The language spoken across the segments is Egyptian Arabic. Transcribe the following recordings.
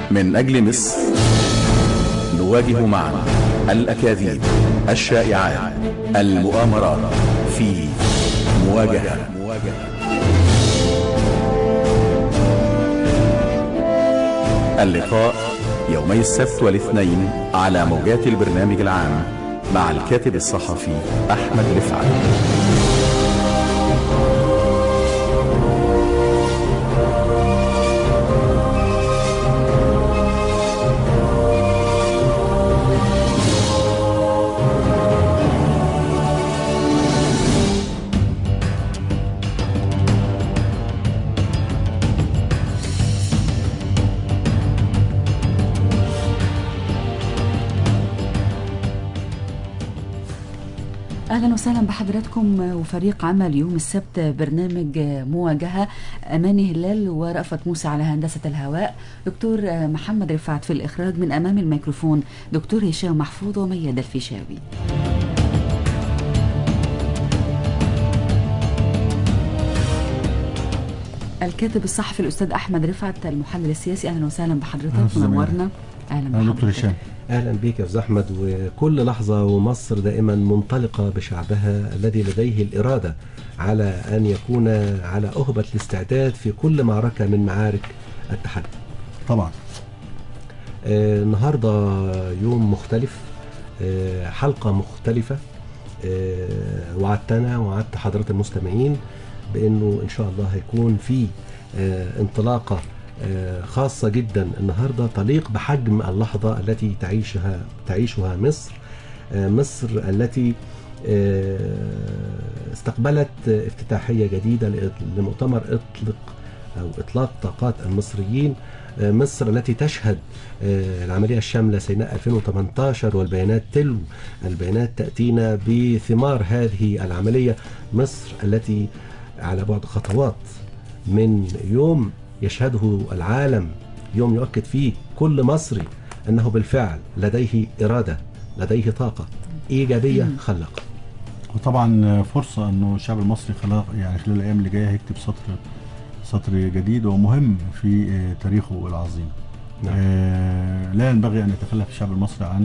من أجل مصر نواجه معا الأكاذيب الشائعات المؤامرات في مواجهة اللقاء يومي السبت والاثنين على موجات البرنامج العام مع الكاتب الصحفي أحمد رفعت اهلا وسهلا بحضراتكم وفريق عمل يوم السبت برنامج مواجهه اماني هلال ورأفت موسى على هندسه الهواء دكتور محمد رفعت في الاخراج من امام الميكروفون دكتور هشام محفوظ ومياد الفيشاوي الكاتب الصحفي الاستاذ احمد رفعت المحلل السياسي اهلا وسهلا بحضرتك منورنا اهلا دكتور بحضرتك هشام اهلا بك يا استاذ احمد وكل لحظه ومصر دائما منطلقه بشعبها الذي لديه الاراده على ان يكون على اهبه الاستعداد في كل معركه من معارك التحدي. طبعا آه، النهارده يوم مختلف آه، حلقه مختلفه آه، وعدتنا وعدت حضرات المستمعين بانه ان شاء الله هيكون في آه، انطلاقه آه، خاصه جدا النهارده تليق بحجم اللحظه التي تعيشها تعيشها مصر آه، مصر التي آه، استقبلت افتتاحيه جديده لإط- لمؤتمر اطلق او اطلاق طاقات المصريين آه، مصر التي تشهد آه، العمليه الشامله سيناء 2018 والبيانات تلو البيانات تاتينا بثمار هذه العمليه مصر التي على بعد خطوات من يوم يشهده العالم يوم يؤكد فيه كل مصري انه بالفعل لديه اراده لديه طاقه ايجابيه خلاقه وطبعا فرصه انه الشعب المصري خلال يعني خلال الايام اللي جايه هيكتب سطر سطر جديد ومهم في آه، تاريخه العظيم نعم. آه، لا ينبغي ان يتخلف الشعب المصري عن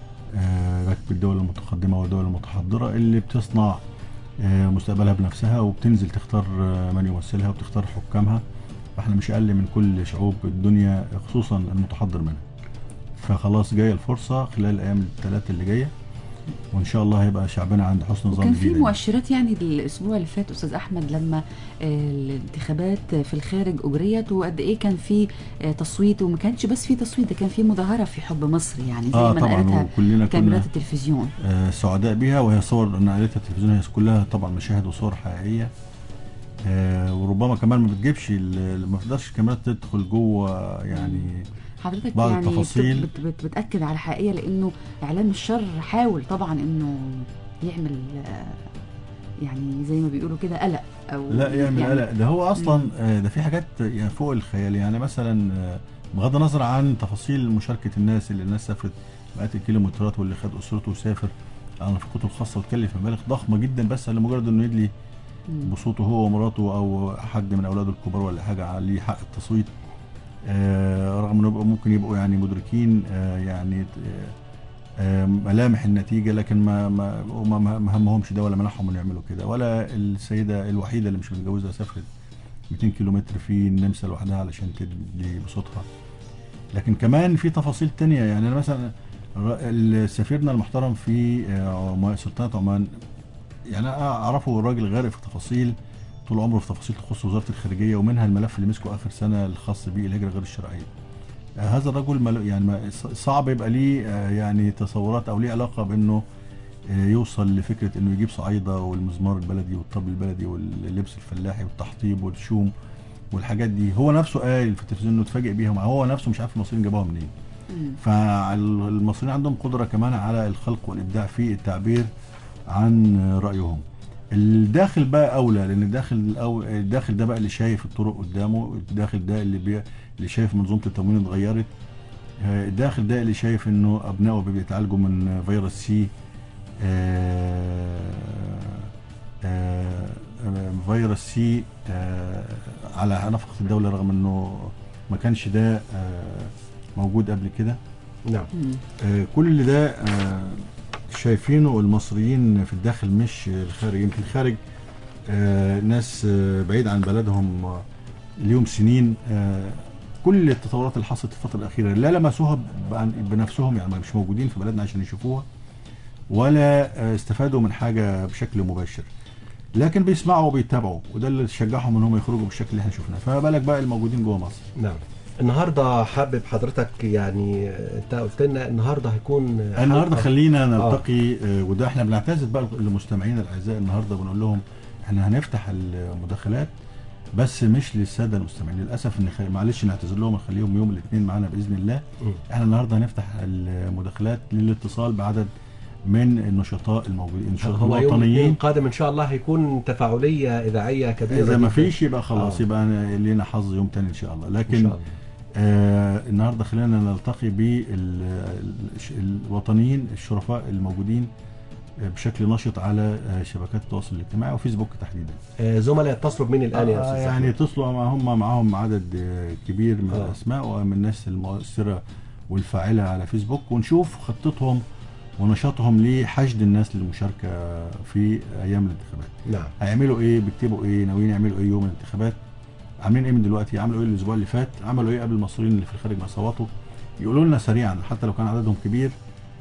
آه، ركب الدول المتقدمه والدول المتحضره اللي بتصنع آه، مستقبلها بنفسها وبتنزل تختار آه، من يمثلها وبتختار حكامها فاحنا مش اقل من كل شعوب الدنيا خصوصا المتحضر منها فخلاص جايه الفرصه خلال الايام الثلاثه اللي جايه وان شاء الله هيبقى شعبنا عند حسن ظن وكان في بينا. مؤشرات يعني الاسبوع اللي فات استاذ احمد لما آه، الانتخابات في الخارج اجريت وقد ايه كان في آه، تصويت وما كانش بس في تصويت ده كان في مظاهره في حب مصر يعني زي اه ما طبعا نقلتها وكلنا كنا كاميرات التلفزيون آه سعداء بيها وهي صور انا قريتها التلفزيون هي كلها طبعا مشاهد وصور حقيقيه آه وربما كمان ما بتجيبش ال- ما تقدرش الكاميرات تدخل جوه يعني حضرتك بعض يعني التفاصيل. بت بت بتاكد على حقيقيه لانه اعلام الشر حاول طبعا انه يعمل آه، يعني زي ما بيقولوا كده قلق او لا يعمل يعني قلق ده هو اصلا مم. آه ده في حاجات يعني فوق الخيال يعني مثلا آه بغض النظر عن تفاصيل مشاركه الناس اللي الناس سافرت مئات الكيلومترات واللي خد اسرته وسافر على نفقته الخاصه وتكلف مبالغ ضخمه جدا بس لمجرد انه يدلي مم. بصوته هو ومراته او حد من اولاده الكبار ولا حاجه عليه حق التصويت آه، رغم انه يبقوا- ممكن يبقوا يعني مدركين آه، يعني آه، آه، ملامح النتيجه لكن ما ما وما- ما ما همهمش ده ولا منعهم انه يعملوا كده ولا السيده الوحيده اللي مش متجوزه سافرت 200 كيلومتر في النمسا لوحدها علشان تدي بصوتها لكن كمان في تفاصيل تانية يعني انا مثلا الر- سفيرنا المحترم في آه، عمان- سلطنه عمان يعني أنا اعرفه الراجل غارق في تفاصيل طول عمره في تفاصيل تخص وزاره الخارجيه ومنها الملف اللي مسكه اخر سنه الخاص بالهجره غير الشرعيه. آه، هذا الرجل مل- يعني ما- ص- صعب يبقى ليه آه، يعني تصورات او ليه علاقه بانه آه، يوصل لفكره انه يجيب صعيده والمزمار البلدي والطبل البلدي واللبس الفلاحي والتحطيب والشوم والحاجات دي هو نفسه قال في التلفزيون انه اتفاجئ بيها مع هو نفسه مش عارف المصريين جابوها منين. مم. فالمصريين عندهم قدرة كمان على الخلق والإبداع في التعبير عن رأيهم الداخل بقى أولى لأن الداخل الأو... الداخل ده بقى اللي شايف الطرق قدامه الداخل ده اللي بي... اللي شايف منظومة التموين اتغيرت آه، الداخل ده اللي شايف انه ابنائه بيتعالجوا من فيروس سي آه، آه، آه، فيروس سي آه، على نفقة الدولة رغم انه ما كانش ده آه، موجود قبل كده نعم مم. آه، كل ده آه، شايفينه المصريين في الداخل مش الخارج يمكن الخارج آه، ناس آه، بعيد عن بلدهم آه، ليهم سنين آه، كل التطورات اللي حصلت في الفتره الاخيره لا لمسوها بأن- بنفسهم يعني مش موجودين في بلدنا عشان يشوفوها ولا آه، استفادوا من حاجه بشكل مباشر لكن بيسمعوا وبيتابعوا وده اللي شجعهم ان هم يخرجوا بالشكل اللي احنا شفناه فما بالك بقى الموجودين جوه مصر نعم النهارده حابب حضرتك يعني انت قلت لنا النهارده هيكون النهارده حلقة- خلينا نلتقي آه، وده احنا بنعتذر بقى للمستمعين الاعزاء النهارده بنقول لهم احنا هنفتح المداخلات بس مش للساده المستمعين للاسف ان خ- معلش نعتذر لهم نخليهم يوم الاثنين معانا باذن الله مم. احنا النهارده هنفتح المداخلات للاتصال بعدد من النشطاء الموجودين النشطاء هو يوم الاثنين الوطنيين القادم ان شاء الله هيكون تفاعليه اذاعيه كبيره اذا ما جداً. فيش يبقى خلاص آه. يبقى أنا لينا حظ يوم تاني ان شاء الله ان لكن شاء الله آه النهارده خلينا نلتقي بالوطنيين الشرفاء الموجودين آه، بشكل نشط على آه، شبكات التواصل الاجتماعي وفيسبوك تحديدا آه، زملاء يتصلوا بمين الان يا آه استاذ يعني يعني يتصلوا مع هم معاهم عدد آه، كبير من آه. الاسماء ومن الناس المؤثره والفاعله على فيسبوك ونشوف خطتهم ونشاطهم لحشد الناس للمشاركه في ايام الانتخابات نعم هيعملوا ايه بيكتبوا ايه ناويين يعملوا ايه يوم الانتخابات عاملين ايه من دلوقتي عملوا ايه الاسبوع اللي فات عملوا ايه قبل المصريين اللي في الخارج ما صوتوا يقولوا لنا سريعا حتى لو كان عددهم كبير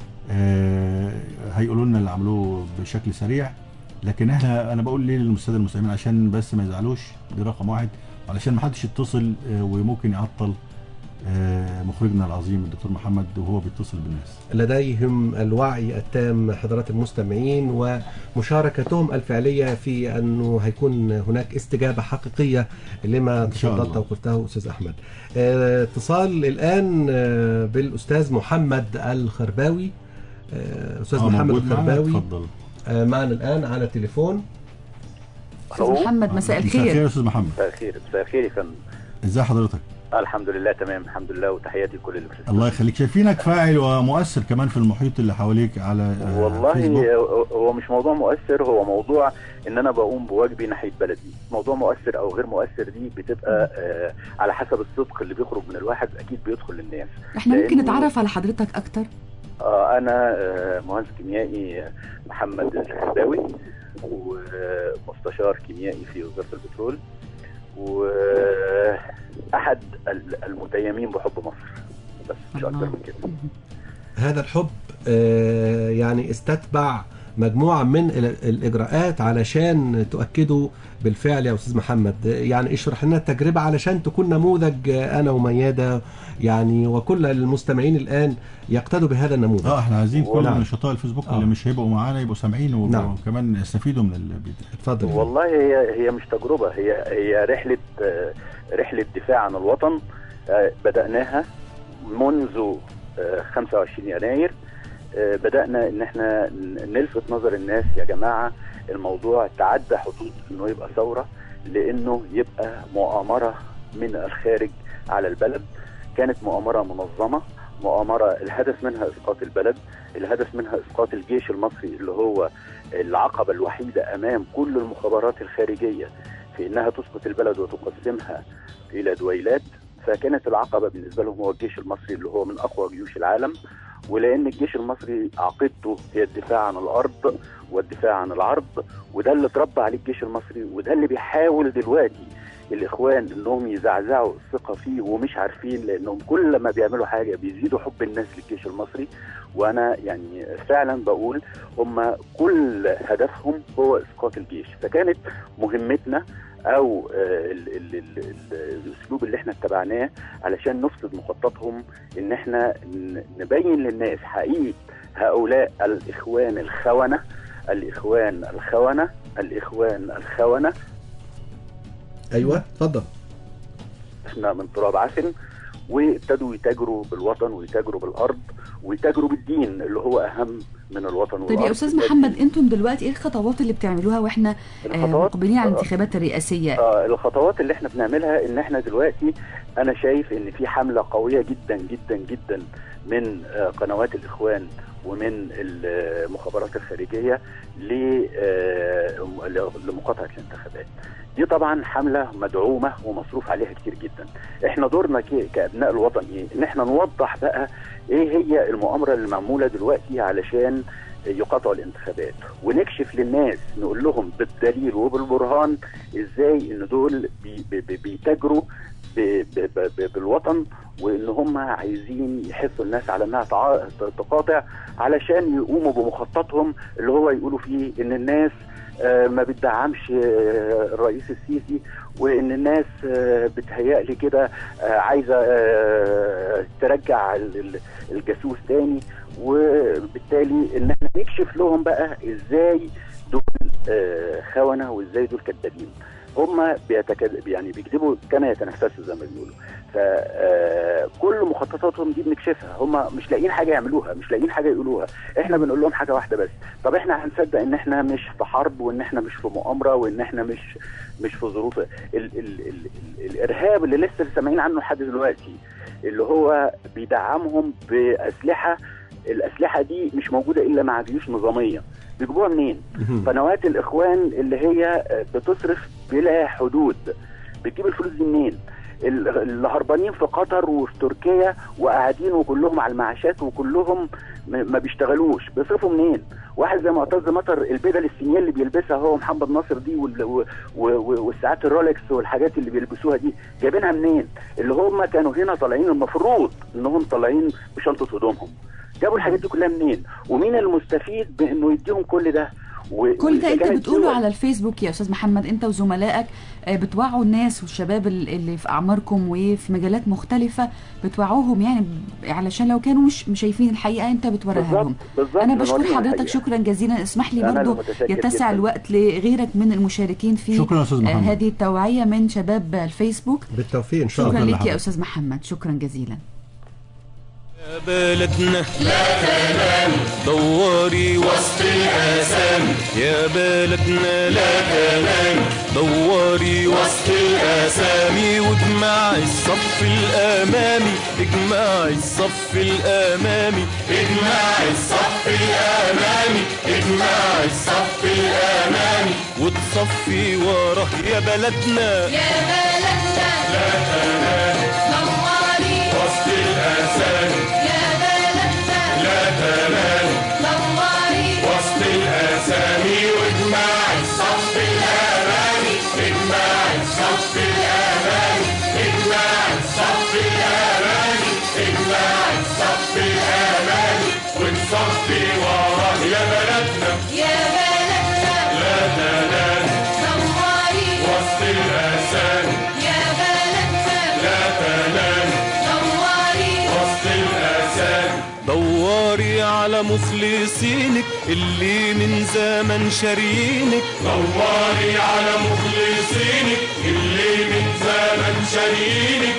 آه هيقولوا لنا اللي عملوه بشكل سريع لكن احنا انا بقول ليه للساده المستمعين عشان بس ما يزعلوش دي رقم واحد علشان ما حدش يتصل آه وممكن يعطل آه مخرجنا العظيم الدكتور محمد وهو بيتصل بالناس لديهم الوعي التام حضرات المستمعين ومشاركتهم الفعلية في أنه هيكون هناك استجابة حقيقية لما إن شاء تفضلت الله. وقلته أستاذ أحمد آه، اتصال الآن آه، بالأستاذ محمد الخرباوي آه، أستاذ آه، محمد موجود معانا؟ الخرباوي اتفضل آه، معنا الآن على التليفون استاذ ألو؟ محمد مساء مساء الخير الخير يا استاذ محمد مساء الخير مساء الخير يا فندم ازي حضرتك الحمد لله تمام الحمد لله وتحياتي لكل اللي بتسمع. الله يخليك شايفينك فاعل ومؤثر كمان في المحيط اللي حواليك على آه، والله فيسبوك. هو- هو مش موضوع مؤثر هو موضوع ان انا بقوم بواجبي ناحيه بلدي موضوع مؤثر او غير مؤثر دي بتبقى آه على حسب الصدق اللي بيخرج من الواحد اكيد بيدخل للناس احنا ممكن لأنه- نتعرف على حضرتك اكتر آه انا آه مهندس كيميائي آه، محمد الخرداوي ومستشار كيميائي في وزاره البترول واحد المتيمين بحب مصر بس مش الله. اكتر من كده هذا الحب آه، يعني استتبع مجموعة من ال- الإجراءات علشان تؤكدوا بالفعل يا أستاذ محمد يعني اشرح لنا التجربة علشان تكون نموذج آه، أنا وميادة يعني وكل المستمعين الآن يقتدوا بهذا النموذج اه احنا عايزين كل نعم. نشطاء الفيسبوك آه. اللي مش هيبقوا معانا يبقوا سامعين وب- نعم. وكمان يستفيدوا من اللي بيتقال اتفضل والله هي هي مش تجربه هي هي رحله آه، رحله دفاع عن الوطن آه، بداناها منذ آه، 25 يناير آه، بدانا ان احنا ن- نلفت نظر الناس يا جماعه الموضوع تعدى حدود انه يبقى ثوره لانه يبقى مؤامره من الخارج على البلد كانت مؤامره منظمه مؤامره الهدف منها اسقاط البلد الهدف منها اسقاط الجيش المصري اللي هو العقبة الوحيدة أمام كل المخابرات الخارجية في إنها تسقط البلد وتقسمها إلى دويلات فكانت العقبة بالنسبة لهم هو الجيش المصري اللي هو من أقوى جيوش العالم ولأن الجيش المصري عقيدته هي الدفاع عن الأرض والدفاع عن العرض وده اللي اتربى عليه الجيش المصري وده اللي بيحاول دلوقتي الإخوان إنهم يزعزعوا الثقة فيه ومش عارفين لأنهم كل ما بيعملوا حاجة بيزيدوا حب الناس للجيش المصري وأنا يعني فعلا بقول هم كل هدفهم هو اسقاط الجيش فكانت مهمتنا او آه، ال- ال- ال- ال- الاسلوب اللي احنا اتبعناه علشان نفسد مخططهم ان احنا ن- نبين للناس حقيقه هؤلاء الاخوان الخونه الاخوان الخونه الاخوان الخونه أيوة اتفضل احنا من تراب عسل وابتدوا يتاجروا بالوطن ويتاجروا بالارض ويتاجروا بالدين اللي هو اهم من الوطن طيب والارض يا استاذ محمد انتم دلوقتي ايه الخطوات اللي بتعملوها واحنا آه، الخطوات مقبلين على آه، الانتخابات الرئاسيه آه الخطوات اللي احنا بنعملها ان احنا دلوقتي انا شايف ان في حمله قويه جدا جدا جدا من آه قنوات الاخوان ومن المخابرات الخارجيه ل- آه، لمقاطعه الانتخابات. دي طبعا حمله مدعومه ومصروف عليها كتير جدا. احنا دورنا ك- كابناء الوطن ايه؟ ان احنا نوضح بقى ايه هي المؤامره اللي معموله دلوقتي علشان يقاطعوا الانتخابات ونكشف للناس نقول لهم بالدليل وبالبرهان ازاي ان دول بي بي بي- بيتاجروا ب- ب- ب- ب- بالوطن وان هم عايزين يحثوا الناس على انها تع- تقاطع علشان يقوموا بمخططهم اللي هو يقولوا فيه ان الناس آه، ما بتدعمش آه، الرئيس السيسي وان الناس آه، بتهيألي كده آه، عايزه آه، ترجع ال- ال- الجاسوس تاني وبالتالي ان احنا نكشف لهم بقى ازاي دول آه، خونه وازاي دول كذابين هم بيتكد... يعني بيكذبوا كما يتنفسوا زي ما بيقولوا فكل مخططاتهم دي بنكشفها هم مش لاقيين حاجه يعملوها مش لاقيين حاجه يقولوها احنا بنقول لهم حاجه واحده بس طب احنا هنصدق ان احنا مش في حرب وان احنا مش في مؤامره وان احنا مش مش في ظروف ال... ال... ال... ال... الارهاب اللي لسه سامعين عنه لحد دلوقتي اللي هو بيدعمهم باسلحه الاسلحه دي مش موجوده الا مع جيوش نظاميه بيجيبوها منين؟ قنوات الاخوان اللي هي بتصرف بلا حدود بتجيب الفلوس دي منين؟ ال- اللي هربانين في قطر وفي تركيا وقاعدين وكلهم على المعاشات وكلهم م- ما بيشتغلوش بيصرفوا منين؟ واحد زي معتز مطر البدل السينيه اللي بيلبسها هو محمد ناصر دي وال- و- و- و- والساعات الرولكس والحاجات اللي بيلبسوها دي جايبينها منين؟ اللي هم كانوا هنا طالعين المفروض انهم طالعين بشنطه هدومهم جابوا الحاجات دي كلها منين؟ ومين المستفيد بانه يديهم كل ده؟ و- كل ده وإذا انت كانت بتقوله دول- على الفيسبوك يا استاذ محمد انت وزملائك آه، بتوعوا الناس والشباب ال- اللي في اعماركم وفي مجالات مختلفه بتوعوهم يعني ب- علشان لو كانوا مش مش شايفين الحقيقه انت بتوريها بالظبط لهم بالظبط انا بشكر بنوريهم حضرتك الحقيقة. شكرا جزيلا اسمح لي أنا برضو اللي متشكر يتسع جداً. الوقت لغيرك من المشاركين في شكرا يا أستاذ آه، محمد. هذه التوعيه من شباب الفيسبوك بالتوفيق ان شاء شكرا الله لك يا لحضرتك. استاذ محمد شكرا جزيلا يا بلدنا لا تنام دوري وسط الآثام يا بلدنا لا تنام دوري وسط الآثام واجمعي الصف الأمامي اجمعي الصف الأمامي اجمعي الصف الأمامي اجمعي الصف الأمامي وتصفي وراه يا بلدنا يا بلدنا لا تنام نوري وسط الآثام يا بلدنا لا تنام نوري وسط الأسامي واجمع الصف الأمامي اجمع الصف الأمامي اجمع الصف الأمامي اجمع الصف الأمامي وتصفي وراه يا بلدنا يا بلدنا لا تنام نوري وسط الأسامي يا بلدنا لا تنام نوري وسط الأسامي دوري على مخلصينك اللي من زمن شارينك دوري على مخلصينك اللي من زمن شارينك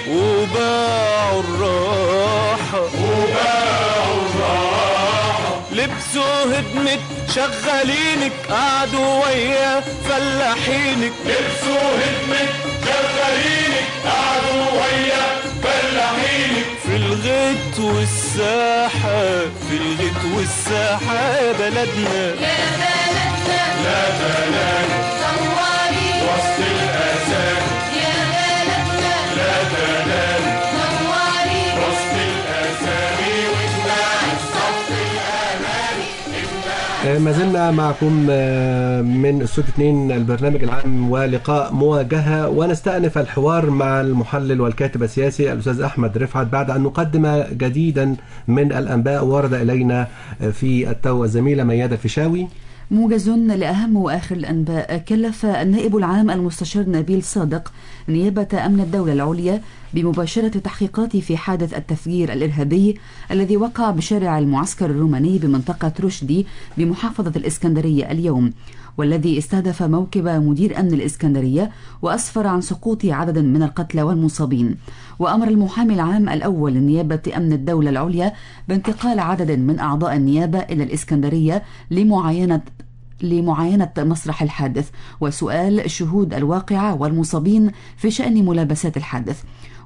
وباعوا الراحة وباعوا الراحة لبسوا هدمة شغالينك قعدوا ويا فلاحينك لبسوا هدمة شغالينك قعدوا ويا فلاحينك في الغيط والساحة في الغيط والساحة يا بلدنا يا بلدنا لا تنام نوري وسط الأسام يا بلدنا لا تنام نوري وسط الأسامي واجمع الصف الأمامي آه، ما زلنا معكم آه، من استوديو 2 البرنامج العام ولقاء مواجهه ونستأنف الحوار مع المحلل والكاتب السياسي الاستاذ احمد رفعت بعد ان نقدم جديدا من الانباء ورد الينا آه، في التو الزميله مياده الفيشاوي موجز لأهم وآخر الأنباء كلف النائب العام المستشار نبيل صادق نيابة أمن الدولة العليا بمباشرة التحقيقات في حادث التفجير الإرهابي الذي وقع بشارع المعسكر الروماني بمنطقة رشدي بمحافظة الإسكندرية اليوم والذي استهدف موكب مدير أمن الإسكندرية وأسفر عن سقوط عدد من القتلى والمصابين وأمر المحامي العام الأول لنيابة أمن الدولة العليا بانتقال عدد من أعضاء النيابة إلى الإسكندرية لمعاينة لمعاينة مسرح الحادث وسؤال شهود الواقعة والمصابين في شأن ملابسات الحادث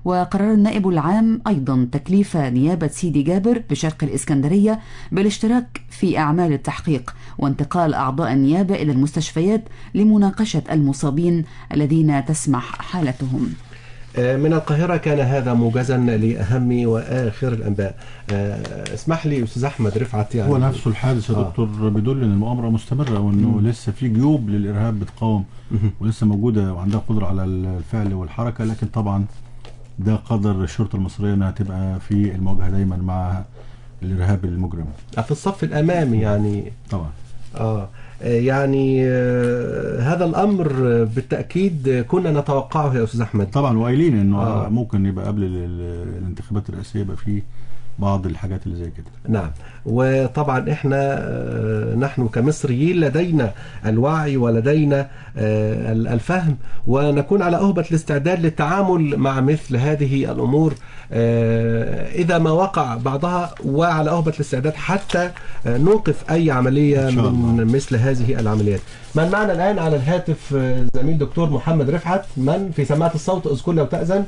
وقرر النائب العام أيضا تكليف نيابة سيدي جابر بشرق الإسكندرية بالاشتراك في أعمال التحقيق وانتقال أعضاء النيابة إلى المستشفيات لمناقشة المصابين الذين تسمح حالتهم آه، من القاهرة كان هذا موجزا لأهم وآخر الأنباء آه، اسمح لي أستاذ أحمد رفعت يعني هو نفسه الحادث يا آه. دكتور بيدل ان المؤامره مستمره وانه لسه في جيوب للارهاب بتقاوم ولسه موجوده وعندها قدره على الفعل والحركه لكن طبعا ده قدر الشرطه المصريه انها تبقى في المواجهه دايما مع الارهاب المجرم في الصف الأمامي يعني طبعا آه يعني آه، هذا الأمر آه، بالتأكيد آه، كنا نتوقعه يا أستاذ أحمد طبعا وقايلين انه آه. آه. ممكن يبقى قبل ال- ال- الانتخابات الرئاسيه يبقى في بعض الحاجات اللي زي كده نعم وطبعا احنا آه، نحن كمصريين لدينا الوعي ولدينا آه، ال- الفهم ونكون على أهبة الاستعداد للتعامل مع مثل هذه الأمور آه، إذا ما وقع بعضها وعلى أهبة الاستعداد حتى آه، نوقف أي عملية إن شاء من الله. مثل هذه العمليات من معنا الآن على الهاتف آه، زميل دكتور محمد رفعت من في سماعة الصوت اذكر لو تأذن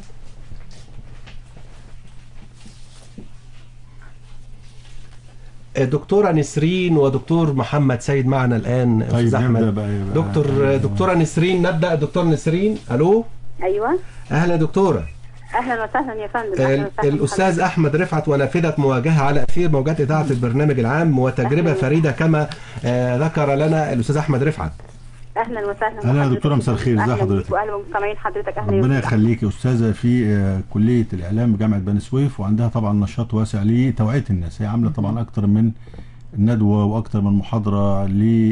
دكتورة نسرين ودكتور محمد سيد معنا الآن طيب أستاذ نبدا أحمد بقى يبقى دكتور دكتورة نسرين نبدأ دكتور نسرين ألو ايوه أهلا يا دكتورة اهلا وسهلا يا فندم أهلاً ال- وسهلاً الأستاذ أحمد رفعت ونافذة مواجهة على أثير موجات إذاعة البرنامج العام وتجربة أهلاً. فريدة كما آه، ذكر لنا الأستاذ أحمد رفعت اهلا وسهلا أهلا يا بحضرتك. دكتورة، مساء الخير. إزي أهلاً حضرتك؟ بيك واهلا بمستمعين حضرتك اهلا ربنا يا يخليك يا استاذه في آه، كليه الاعلام بجامعه بني سويف وعندها طبعا نشاط واسع لتوعيه الناس هي عامله طبعا اكتر من ندوه واكتر من محاضره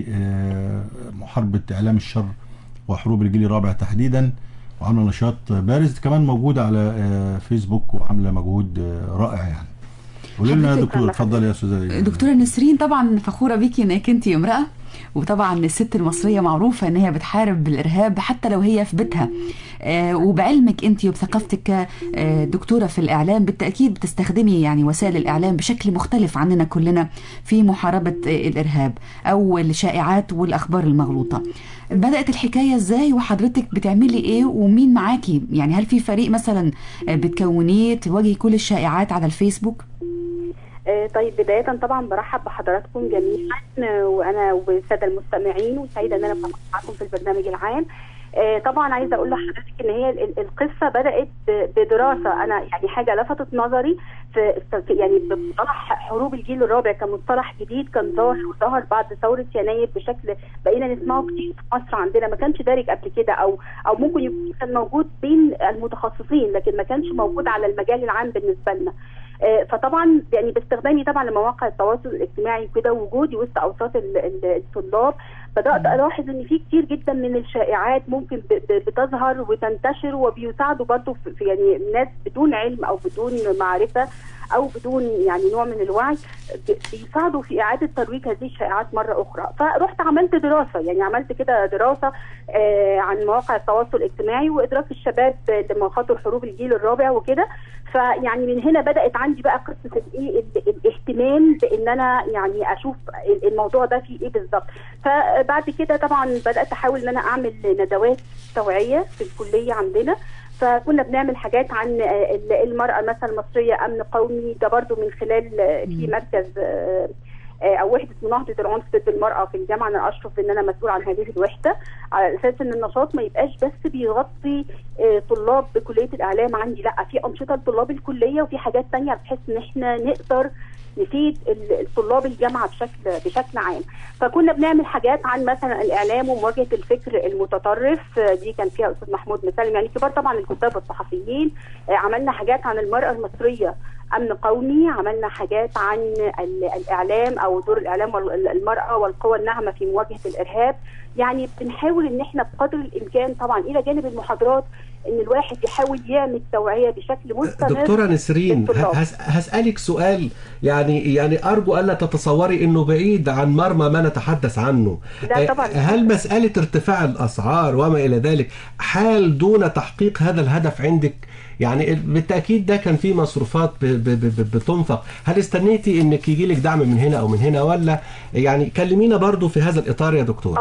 لمحاربه اعلام الشر وحروب الجيل الرابع تحديدا وعامله نشاط بارز كمان موجوده على آه، فيسبوك وعامله مجهود آه، رائع يعني قولي لنا يا حضرتك دكتور الله اتفضلي يا استاذه دكتورة نسرين طبعا فخورة بيكي انك انت امرأة وطبعا الست المصرية معروفة ان هي بتحارب الارهاب حتى لو هي في بيتها آه وبعلمك انت وبثقافتك كدكتورة في الاعلام بالتأكيد بتستخدمي يعني وسائل الاعلام بشكل مختلف عننا كلنا في محاربة آه، الارهاب او الشائعات والاخبار المغلوطة بدأت الحكاية ازاي وحضرتك بتعملي ايه ومين معاكي يعني هل في فريق مثلا آه، بتكونيه تواجهي كل الشائعات على الفيسبوك آه، طيب بداية طبعا برحب بحضراتكم جميعا آه، وانا والسادة المستمعين وسعيدة ان انا بكون معاكم في البرنامج العام آه، طبعا عايزه اقول لحضرتك ان هي ال- القصه بدات ب- بدراسه انا يعني حاجه لفتت نظري في في- يعني بمصطلح حروب الجيل الرابع كمصطلح جديد كان ظاهر وظهر بعد ثوره يناير بشكل بقينا نسمعه كتير في مصر عندنا ما كانش دارج قبل كده او او ممكن يكون كان موجود بين المتخصصين لكن ما كانش موجود على المجال العام بالنسبه لنا آه، فطبعا يعني باستخدامي طبعا لمواقع التواصل الاجتماعي كده وجودي وسط اوساط ال- ال- الطلاب بدات الاحظ ان في كتير جدا من الشائعات ممكن ب- ب- بتظهر وتنتشر وبيساعدوا برضه في في يعني ناس بدون علم او بدون معرفه او بدون يعني نوع من الوعي ب- بيساعدوا في اعاده ترويج هذه الشائعات مره اخرى فرحت عملت دراسه يعني عملت كده دراسه آه عن مواقع التواصل الاجتماعي وادراك الشباب لمخاطر حروب الجيل الرابع وكده فيعني من هنا بدات عندي بقى قصه الايه ال- الاهتمام بان انا يعني اشوف ال- الموضوع ده فيه ايه بالظبط فبعد كده طبعا بدات احاول ان انا اعمل ندوات توعيه في الكليه عندنا فكنا بنعمل حاجات عن آه، ال- المراه مثلا المصريه امن قومي ده برضو من خلال آه، في مركز آه، آه، او وحده مناهضه العنف ضد المراه في الجامعه انا اشرف ان انا مسؤول عن هذه الوحده على اساس ان النشاط ما يبقاش بس بيغطي آه، طلاب بكليه الاعلام عندي لا في انشطه لطلاب الكليه وفي حاجات تانية بحيث ان احنا نقدر نفيد ال- الطلاب الجامعه بشكل بشكل عام فكنا بنعمل حاجات عن مثلا الاعلام ومواجهه الفكر المتطرف آه، دي كان فيها استاذ محمود مسالم يعني كبار طبعا الكتاب والصحفيين آه، عملنا حاجات عن المراه المصريه امن قومي عملنا حاجات عن ال- الاعلام او دور الاعلام والمراه والقوى الناعمه في مواجهه الارهاب يعني بنحاول ان احنا بقدر الامكان طبعا الى جانب المحاضرات ان الواحد يحاول يعمل توعيه بشكل مستمر دكتورة نسرين للطلاب. هس- هسألك سؤال يعني يعني أرجو ألا تتصوري أنه بعيد عن مرمى ما نتحدث عنه لا آه، طبعاً. هل مسألة ارتفاع الأسعار وما إلى ذلك حال دون تحقيق هذا الهدف عندك يعني بالتأكيد ده كان في مصروفات ب- ب- ب- بتنفق هل استنيتي انك يجي لك دعم من هنا او من هنا ولا يعني كلمينا برضو في هذا الإطار يا دكتور اه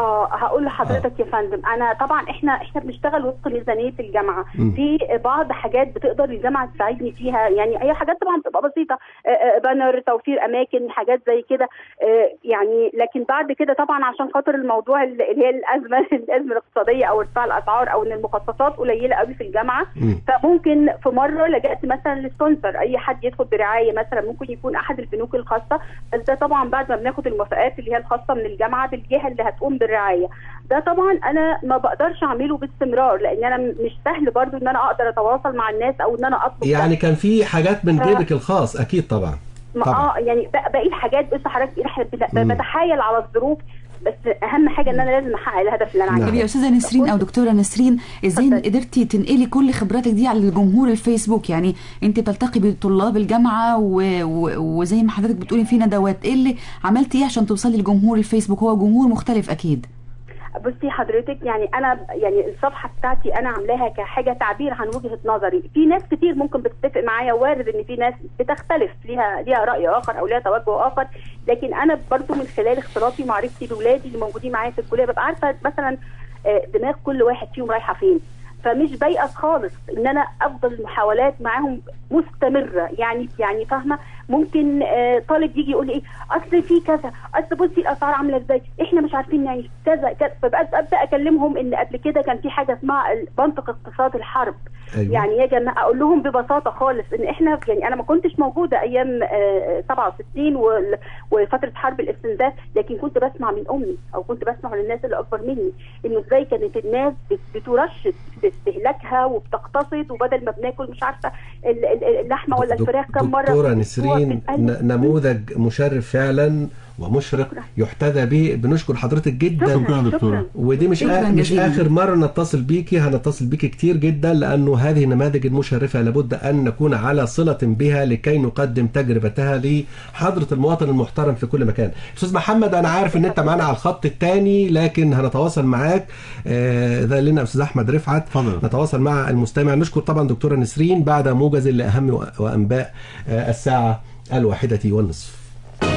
هقول لحضرتك يا فندم انا طبعا احنا احنا بنشتغل وفق ميزانيه الجامعه مم. في بعض حاجات بتقدر الجامعه تساعدني فيها يعني هي حاجات طبعا بتبقى بسيطه آه، آه، بانر توفير اماكن حاجات زي كده آه، يعني لكن بعد كده طبعا عشان خاطر الموضوع اللي هي الازمه الازمه الاقتصاديه او ارتفاع الاسعار او ان المخصصات قليله قوي في الجامعه مم. فممكن في مره لجأت مثلا للسبونسر اي حد يدخل برعايه مثلا ممكن يكون احد البنوك الخاصه بس ده طبعا بعد ما بناخد الموافقات اللي هي الخاصه من الجامعه بالجهه اللي هتقوم بالرعايه ده طبعا انا ما بقدرش اعمله باستمرار لان انا م- مش سهل برضو ان انا اقدر اتواصل مع الناس او ان انا اطلب ده. يعني كان في حاجات من ف- جيبك الخاص اكيد طبعا ما- طبعا اه يعني بق- باقي الحاجات بس حضرتك احنا بت- مم. بتحايل على الظروف بس اهم حاجه ان انا لازم احقق الهدف اللي انا نعم. عايزاه طب يا استاذه نسرين او دكتوره نسرين ازاي اتفضلي. قدرتي تنقلي كل خبراتك دي على الجمهور الفيسبوك يعني انت بتلتقي بطلاب الجامعه و... و... وزي ما حضرتك بتقولي في ندوات ايه اللي عملتي ايه عشان توصلي لجمهور الفيسبوك هو جمهور مختلف اكيد بصي حضرتك يعني انا يعني الصفحه بتاعتي انا عاملاها كحاجه تعبير عن وجهه نظري في ناس كتير ممكن بتتفق معايا وارد ان في ناس بتختلف ليها ليها راي اخر او ليها توجه اخر لكن انا برضو من خلال اختلاطي ومعرفتي باولادي اللي موجودين معايا في الكليه ببقى عارفه مثلا آه، دماغ كل واحد فيهم رايحه فين فمش بيأس خالص ان انا افضل المحاولات معاهم مستمره يعني يعني فاهمه ممكن آه، طالب يجي يقول لي ايه اصل في كذا اصل بصي الاسعار عامله ازاي احنا مش عارفين نعيش كذا كذا فبقى ابدا اكلمهم ان قبل كده كان في حاجه اسمها منطق اقتصاد الحرب أيوة. يعني يا جماعه اقول لهم ببساطه خالص ان احنا يعني انا ما كنتش موجوده ايام آه، 67 وال- وفتره حرب الاستنزاف لكن كنت بسمع من امي او كنت بسمع من الناس اللي اكبر مني انه ازاي كانت الناس بت- بترشد في استهلاكها وبتقتصد وبدل ما بناكل مش عارفه ال- ال- اللحمه ولا دك- الفراخ كم مره دكتورة في الأسبوع نسرين بتتقلب. ن- نموذج مشرف فعلا ومشرق يحتذى به بنشكر حضرتك جدا شكرا يا دكتورة. شكرا ودي مش شكراً آخر مش جزيلاً. اخر مره نتصل بيكي هنتصل بيكي كتير جدا لانه هذه النماذج المشرفه لابد ان نكون على صله بها لكي نقدم تجربتها لحضره المواطن المحترم في كل مكان. استاذ محمد انا عارف ان انت معانا على الخط الثاني لكن هنتواصل معاك آه، اذا لنا استاذ احمد رفعت اتفضل. نتواصل مع المستمع نشكر طبعا دكتوره نسرين بعد موجز لاهم وأ- وانباء آه، الساعه الواحده والنصف.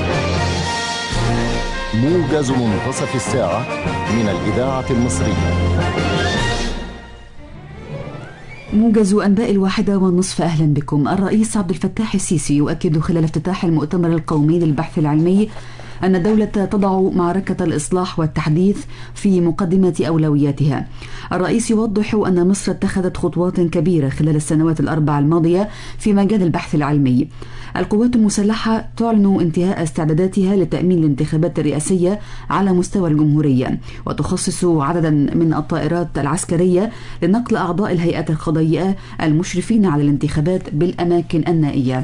موجز منتصف الساعة من الإذاعة المصرية موجز أنباء الواحدة والنصف أهلا بكم الرئيس عبد الفتاح السيسي يؤكد خلال افتتاح المؤتمر القومي للبحث العلمي أن الدولة تضع معركة الإصلاح والتحديث في مقدمة أولوياتها الرئيس يوضح أن مصر اتخذت خطوات كبيرة خلال السنوات الأربع الماضية في مجال البحث العلمي القوات المسلحة تعلن انتهاء استعداداتها لتأمين الانتخابات الرئاسية على مستوى الجمهورية وتخصص عددا من الطائرات العسكرية لنقل أعضاء الهيئات القضائية المشرفين على الانتخابات بالأماكن النائية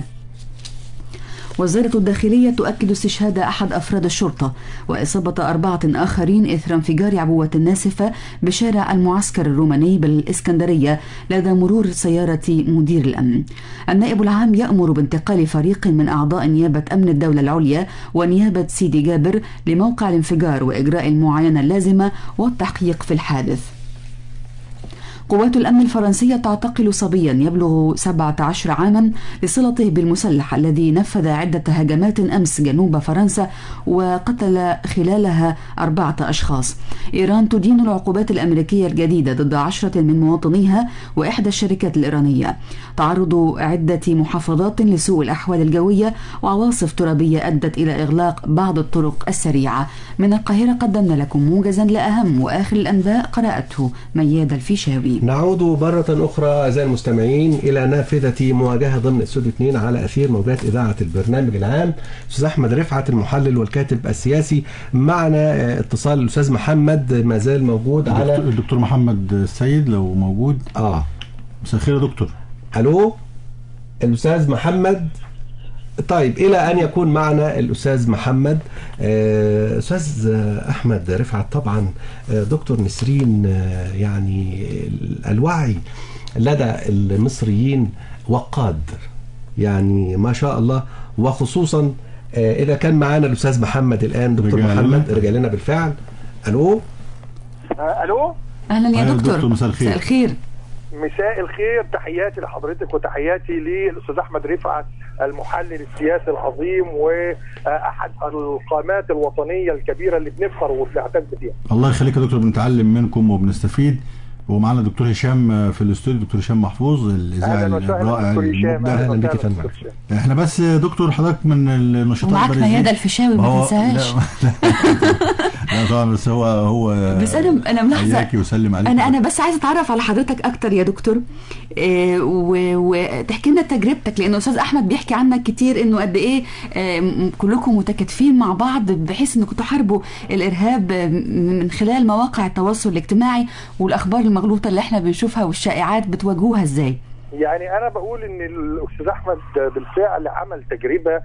وزارة الداخلية تؤكد استشهاد أحد أفراد الشرطة وإصابة أربعة آخرين إثر انفجار عبوة ناسفة بشارع المعسكر الروماني بالإسكندرية لدى مرور سيارة مدير الأمن النائب العام يأمر بانتقال فريق من أعضاء نيابة أمن الدولة العليا ونيابة سيدي جابر لموقع الانفجار وإجراء المعاينة اللازمة والتحقيق في الحادث قوات الأمن الفرنسية تعتقل صبيا يبلغ 17 عاما لصلته بالمسلح الذي نفذ عدة هجمات أمس جنوب فرنسا وقتل خلالها أربعة أشخاص إيران تدين العقوبات الأمريكية الجديدة ضد عشرة من مواطنيها وإحدى الشركات الإيرانية تعرض عدة محافظات لسوء الأحوال الجوية وعواصف ترابية أدت إلى إغلاق بعض الطرق السريعة من القاهرة قدمنا لكم موجزا لأهم وآخر الأنباء قرأته مياد الفيشاوي نعود مرة أخرى أعزائي المستمعين إلى نافذة مواجهة ضمن استوديو 2 على أثير موجات إذاعة البرنامج العام أستاذ أحمد رفعت المحلل والكاتب السياسي معنا آه، اتصال الأستاذ محمد ما زال موجود الدكتور, على الدكتور محمد السيد لو موجود آه مساء الخير يا دكتور ألو الأستاذ محمد طيب إلى أن يكون معنا الأستاذ محمد آه، أستاذ آه، أحمد رفعت طبعا آه، دكتور نسرين آه، يعني ال- الوعي لدى المصريين وقاد يعني ما شاء الله وخصوصا آه، إذا كان معنا الأستاذ محمد الآن دكتور رجع لنا. محمد رجع لنا بالفعل ألو الو أهلا يا أهلا دكتور دكتور، مساء الخير. مساء الخير مساء الخير تحياتي لحضرتك وتحياتي للاستاذ احمد رفعت المحلل السياسي العظيم واحد القامات الوطنيه الكبيره اللي بنفخر وبنعتز بيها الله يخليك يا دكتور بنتعلم منكم وبنستفيد ومعانا دكتور هشام في الاستوديو دكتور هشام محفوظ الاذاعي اهلا وسهلا الرائع دكتور هشام المبدع أهلا بك يا وسهلا فندم. دكتور هشام. احنا بس دكتور حضرتك من النشطاء ومعاك البارزين. ميادة الفيشاوي ما هو- تنساهاش. لا لا طبعا بس هو هو بس أنا- أنا ملاحظة- حياكي وسلم عليك انا انا بس عايزه اتعرف على حضرتك اكتر يا دكتور آه، و- وتحكي لنا تجربتك لان استاذ احمد بيحكي عنك كتير انه قد ايه آه، م- كلكم متكاتفين مع بعض بحيث انكم تحاربوا الارهاب آه، م- من خلال مواقع التواصل الاجتماعي والاخبار المغلوطه اللي احنا بنشوفها والشائعات بتواجهوها ازاي يعني انا بقول ان الاستاذ احمد بالفعل عمل تجربه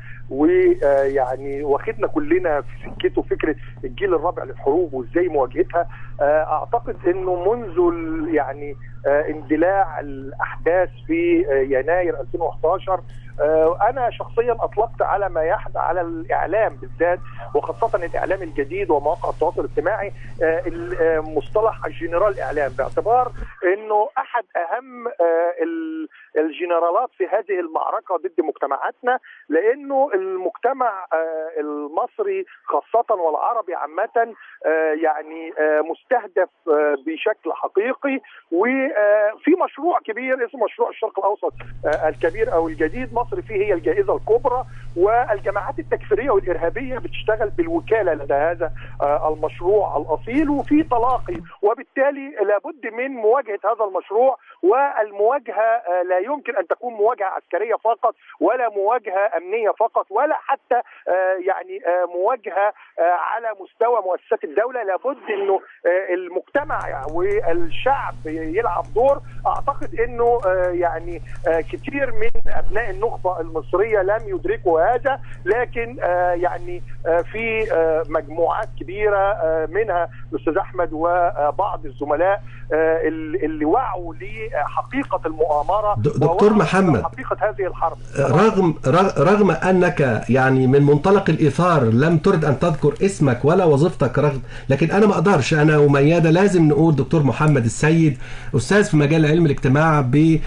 ويعني واخدنا كلنا في سكته فكره الجيل الرابع للحروب وازاي مواجهتها آه، اعتقد انه منذ ال- يعني آه، اندلاع الاحداث في آه، يناير 2011 آه، انا شخصيا اطلقت على ما يحدث على الاعلام بالذات وخاصه الاعلام الجديد ومواقع التواصل الاجتماعي آه، ال- آه، مصطلح الجنرال اعلام باعتبار انه احد اهم آه، ال- الجنرالات في هذه المعركه ضد مجتمعاتنا لانه المجتمع آه، المصري خاصه والعربي عامه آه، يعني آه، مستهدف آه، بشكل حقيقي وفي مشروع كبير اسمه مشروع الشرق الاوسط آه، الكبير او الجديد مصر فيه هي الجائزه الكبرى والجماعات التكفيريه والارهابيه بتشتغل بالوكاله لدى هذا آه، المشروع الاصيل وفي تلاقي وبالتالي لابد من مواجهه هذا المشروع والمواجهه آه، لا يمكن ان تكون مواجهه عسكريه فقط ولا مواجهه امنيه فقط ولا حتى آه، يعني آه، مواجهه آه، على مستوى مؤسسات الدوله لابد انه آه، المجتمع والشعب يلعب دور اعتقد انه آه، يعني آه، كتير من ابناء النخبه المصريه لم يدركوا هذا لكن آه، يعني آه، في آه، مجموعات كبيره آه، منها الاستاذ احمد وبعض الزملاء آه، اللي اللي وعوا لحقيقه المؤامره د- دكتور ووعوا محمد. حقيقه هذه الحرب رغم رغ- رغم انك يعني من منطلق الايثار لم ترد ان تذكر اسمك ولا وظيفتك رغم لكن انا ما اقدرش انا ومياده لازم نقول دكتور محمد السيد استاذ في مجال علم الاجتماع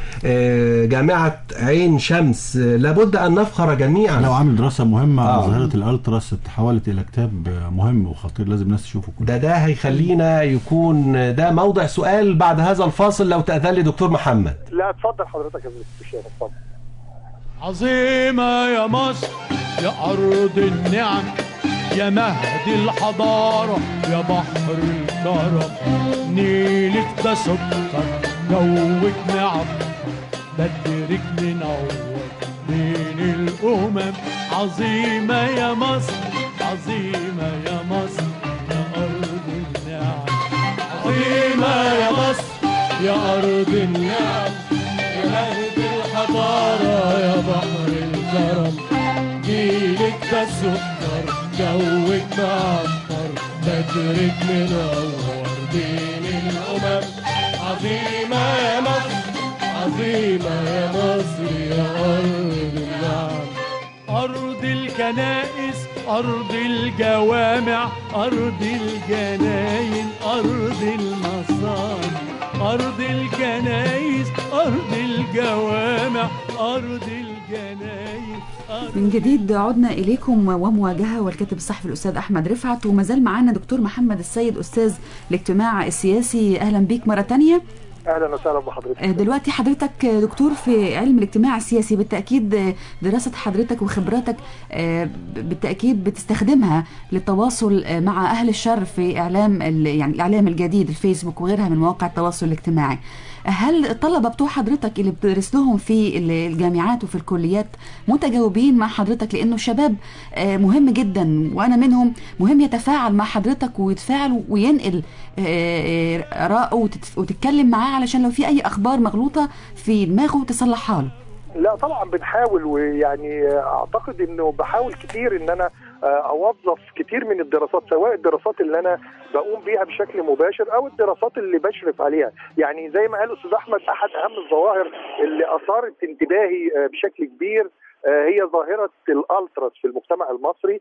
بجامعه عين شمس لابد ان نفخر لو جميعا عامل دراسه مهمه على آه. ظاهره الالتراس تحولت الى كتاب مهم وخطير لازم الناس تشوفه كله ده ده هيخلينا يكون ده موضع سؤال بعد هذا الفاصل لو تأذن لي دكتور محمد لا اتفضل حضرتك يا استاذ هشام اتفضل عظيمة يا مصر يا أرض النعم يا مهد الحضارة يا بحر الكرم نيلك ده سكر جوك نعم بدرك منور بين الأمم عظيمة يا مصر عظيمة يا مصر يا أرض النعم عظيمة يا مصر يا أرض النعم يا مهد الحضارة يا بحر الكرم جيلك ده سكر جوك معطر بدرك منور بين الأمم عظيمة يا مصر عظيمة يا مصر يا أرض النعم أرض الكنائس أرض الجوامع أرض الجناين أرض المصانع أرض الكنائس أرض الجوامع أرض الجناين أرض من جديد عدنا إليكم ومواجهة والكاتب الصحفي الأستاذ أحمد رفعت وما زال معنا دكتور محمد السيد أستاذ الاجتماع السياسي أهلا بيك مرة تانية اهلا وسهلا بحضرتك دلوقتي حضرتك دكتور في علم الاجتماع السياسي بالتأكيد دراسة حضرتك وخبراتك بالتأكيد بتستخدمها للتواصل مع أهل الشر في إعلام ال- يعني الإعلام الجديد الفيسبوك وغيرها من مواقع التواصل الاجتماعي هل الطلبة بتوع حضرتك اللي بتدرس لهم في ال- الجامعات وفي الكليات متجاوبين مع حضرتك لأنه شباب آه، مهم جدا وأنا منهم مهم يتفاعل مع حضرتك ويتفاعل وينقل آه، آه، آراءه وتت- وتتكلم معاه علشان لو في أي أخبار مغلوطة في دماغه تصلحها له لا طبعا بنحاول ويعني اعتقد انه بحاول كتير ان انا آه، اوظف كتير من الدراسات سواء الدراسات اللي انا بقوم بيها بشكل مباشر او الدراسات اللي بشرف عليها يعني زي ما قال الاستاذ احمد احد اهم الظواهر اللي اثارت انتباهي آه، بشكل كبير آه، هي ظاهرة الألتراس في المجتمع المصري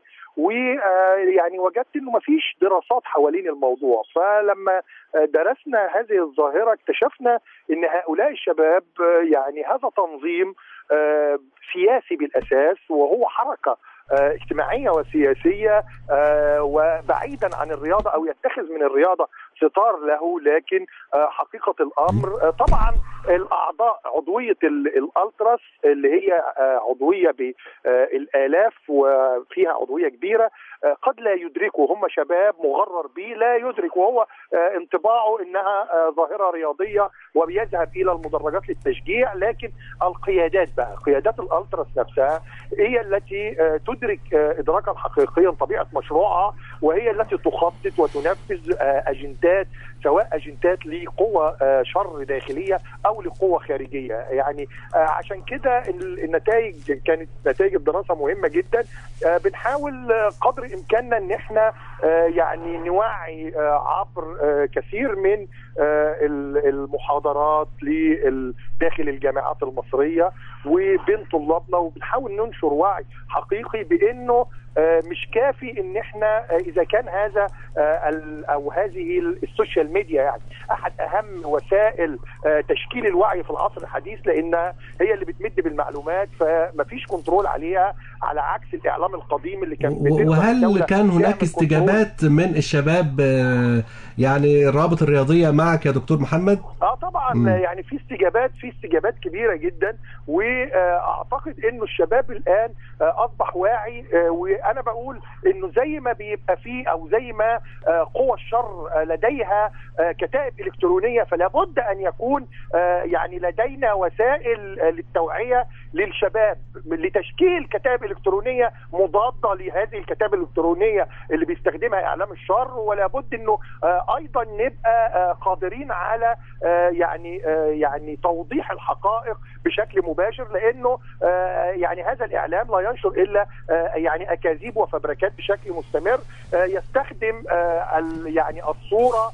ويعني وجدت انه مفيش دراسات حوالين الموضوع فلما آه، درسنا هذه الظاهرة اكتشفنا ان هؤلاء الشباب آه، يعني هذا تنظيم آه، سياسي بالاساس وهو حركه آه، اجتماعيه وسياسيه آه، وبعيدا عن الرياضه او يتخذ من الرياضه ستار له لكن آه، حقيقه الامر آه، طبعا الاعضاء عضويه ال- الالتراس اللي هي آه، عضويه بالالاف وفيها عضويه كبيره آه، قد لا يدركوا هم شباب مغرر به لا يدرك وهو آه، انطباعه انها آه، ظاهره رياضيه وبيذهب الى المدرجات للتشجيع لكن القيادات بقى قيادات الالتراس نفسها هي التي آه، تدرك آه، ادراكا حقيقيا طبيعه مشروعها وهي التي تخطط وتنفذ آه، اجندات سواء اجندات لقوى آه، شر داخليه او لقوى خارجيه يعني آه، عشان كده ال- النتائج كانت نتائج الدراسه مهمه جدا آه، بنحاول آه، قدر امكاننا ان احنا آه، يعني نوعي آه، عبر آه، كثير من آه، ال- المحاضرات لل- داخل الجامعات المصريه وبين طلابنا وبنحاول ننشر وعي حقيقي بانه آه، مش كافي ان احنا آه، اذا كان هذا آه، ال- او هذه ال- السوشيال ميديا يعني احد اهم وسائل آه، تشكيل الوعي في العصر الحديث لانها هي اللي بتمد بالمعلومات فمفيش كنترول عليها على عكس الاعلام القديم اللي كان و- بتقدر وهل الدولة كان هناك تعمل كنترول. استجابات من الشباب آه، يعني الرابط الرياضية معك يا دكتور محمد اه طبعا مم. يعني في استجابات في استجابات كبيره جدا واعتقد انه الشباب الان آه، اصبح واعي آه، وانا بقول انه زي ما بيبقى فيه او زي ما آه، قوى الشر آه، لديها آه، كتائب الكترونيه فلا بد ان يكون آه، يعني لدينا وسائل آه، للتوعيه للشباب لتشكيل كتائب الكترونيه مضاده لهذه الكتائب الالكترونيه اللي بيستخدمها اعلام الشر ولا بد انه آه، ايضا نبقى آه، قادرين على آه، يعني آه، يعني توضيح الحقائق بشكل مباشر لانه آه، يعني هذا الاعلام لا ينشر الا آه، يعني اكاذيب وفبركات بشكل مستمر آه، يستخدم آه، ال- يعني الصوره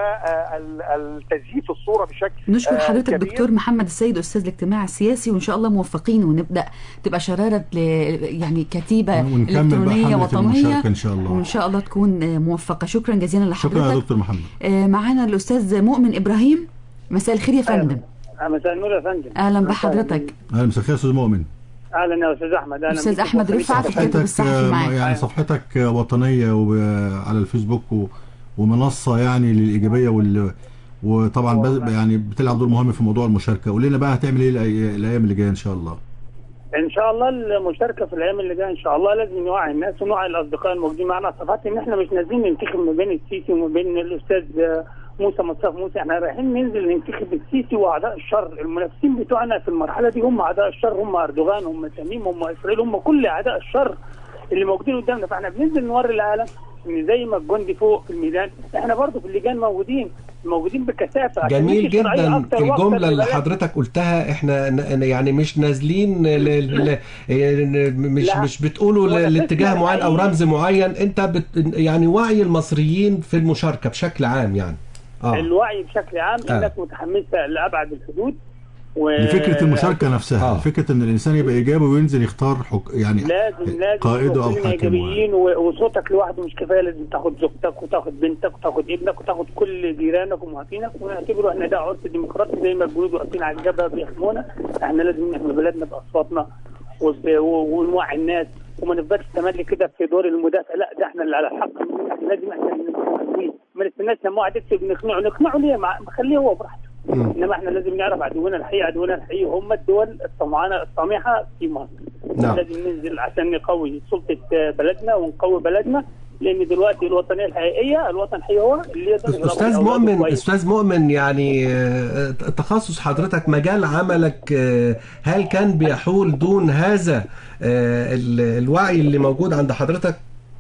والتزييف الصوره بشكل نشكر آه، حضرتك كبير. دكتور محمد السيد استاذ الاجتماع السياسي وان شاء الله موفقين ونبدا تبقى شراره ل... يعني كتيبه ونكمل بقى الكترونيه حملة وطنيه المشاركة إن شاء الله. وان شاء الله تكون آه، موفقه شكرا جزيلا لحضرتك شكرا يا دكتور محمد آه، معانا الاستاذ مؤمن ابراهيم مساء الخير يا فندم مساء النور يا فندم اهلا بحضرتك اهلا مساء الخير استاذ مؤمن اهلا يا استاذ احمد اهلا استاذ بك. احمد رفعت الكاتب صفحتك الصحفي آه، معاك يعني صفحتك آه، وطنيه وب- على الفيسبوك و- ومنصه يعني للايجابيه وال وطبعا بز- يعني بتلعب دور مهم في موضوع المشاركه قول لنا بقى هتعمل ايه الأي- الايام اللي جايه ان شاء الله ان شاء الله المشاركه في الايام اللي جايه ان شاء الله لازم نوعي الناس ونوعي الاصدقاء الموجودين معنا على الصفحات ان احنا مش نازلين ننتخب ما بين السيسي وما بين الاستاذ موسى مصطفى موسى احنا رايحين ننزل ننتخب السيسي واعداء الشر المنافسين بتوعنا في المرحله دي هم اعداء الشر هم اردوغان هم تميم هم اسرائيل هم كل اعداء الشر اللي موجودين قدامنا فاحنا بننزل نوري العالم ان زي ما الجندي فوق في الميدان احنا برضه في اللجان موجودين موجودين بكثافه عشان جميل ندي شرعية جدا أكتر وأكتر الجملة اللي لبلدنا. حضرتك قلتها احنا ن- يعني مش نازلين ل- ل- يعني مش لا. مش بتقولوا هو ده ل- لاتجاه فكرة معين او حقيقي. رمز معين انت بت يعني وعي المصريين في المشاركة بشكل عام يعني اه الوعي بشكل عام آه. الناس متحمسه لابعد الحدود و... لفكره المشاركه نفسها آه. فكره ان الانسان يبقى ايجابي وينزل يختار حك... يعني لازم لازم قائده او يكونوا كلنا حاكمه ايجابيين و- وصوتك لوحده مش كفايه لازم تاخد زوجتك وتاخد بنتك وتاخد ابنك وتاخد كل جيرانك ومعاطينك ونعتبره احنا ده عرس ديمقراطي زي ما الجنود واقفين على الجبهه بيحمونا احنا لازم نحمي بلدنا باصواتنا وب- و- ونوعي الناس وما نفضلش تملي كده في دور المدافع لا ده احنا اللي على الحق احنا لازم احنا اللي نكون ما نستناش لما واحد يكتب نقنعه نقنعه ليه مع- خليه هو براحته مم. انما احنا لازم نعرف عدونا الحقيقي عدونا الحقيقي هم الدول الطمعانه الطامحه في مصر نعم. لازم ننزل عشان نقوي سلطه بلدنا ونقوي بلدنا لان دلوقتي الوطنيه الحقيقيه الوطن الحقيقي هو اللي يقدر يربي استاذ أولاده مؤمن كويس. استاذ مؤمن يعني آه، تخصص حضرتك مجال عملك آه، هل كان بيحول دون هذا آه، ال- الوعي اللي موجود عند حضرتك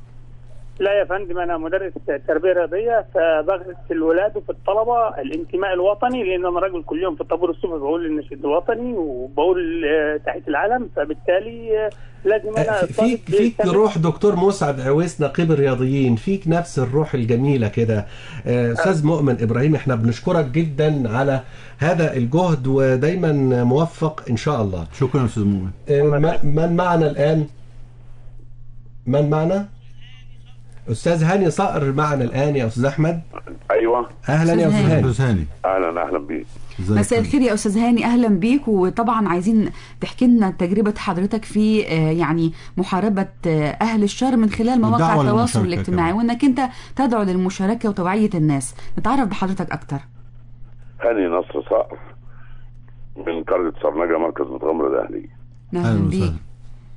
لا يا فندم انا مدرس تربيه رياضيه فبغرس في الولاد وفي الطلبه الانتماء الوطني لان انا راجل كل يوم في الطابور الصبح بقول النشيد الوطني وبقول آه، تحيه العلم فبالتالي آه، لازم انا في- فيك الطالب فيك بيستمر. روح دكتور مسعد عويس نقيب الرياضيين فيك نفس الروح الجميله كده آه، استاذ مؤمن ابراهيم احنا بنشكرك جدا على هذا الجهد ودايما موفق ان شاء الله شكرا يا استاذ مؤمن آه، ما- من معنا الان من معنا استاذ هاني صقر معنا الان يا استاذ احمد ايوه اهلا يا أستاذ استاذ هاني. هاني استاذ هاني اهلا اهلا بيك ازيك مساء الخير يا استاذ هاني اهلا بيك وطبعا عايزين تحكي لنا تجربه حضرتك في آه، يعني محاربه آه، اهل الشر من خلال مواقع والدعوة التواصل للمشاركة الاجتماعي كمان. وانك انت تدعو للمشاركه وتوعيه الناس نتعرف بحضرتك اكتر هاني نصر صقر من قرية صرنجة مركز متغمرة الأهلية اهلا اهلا بيك وسهلا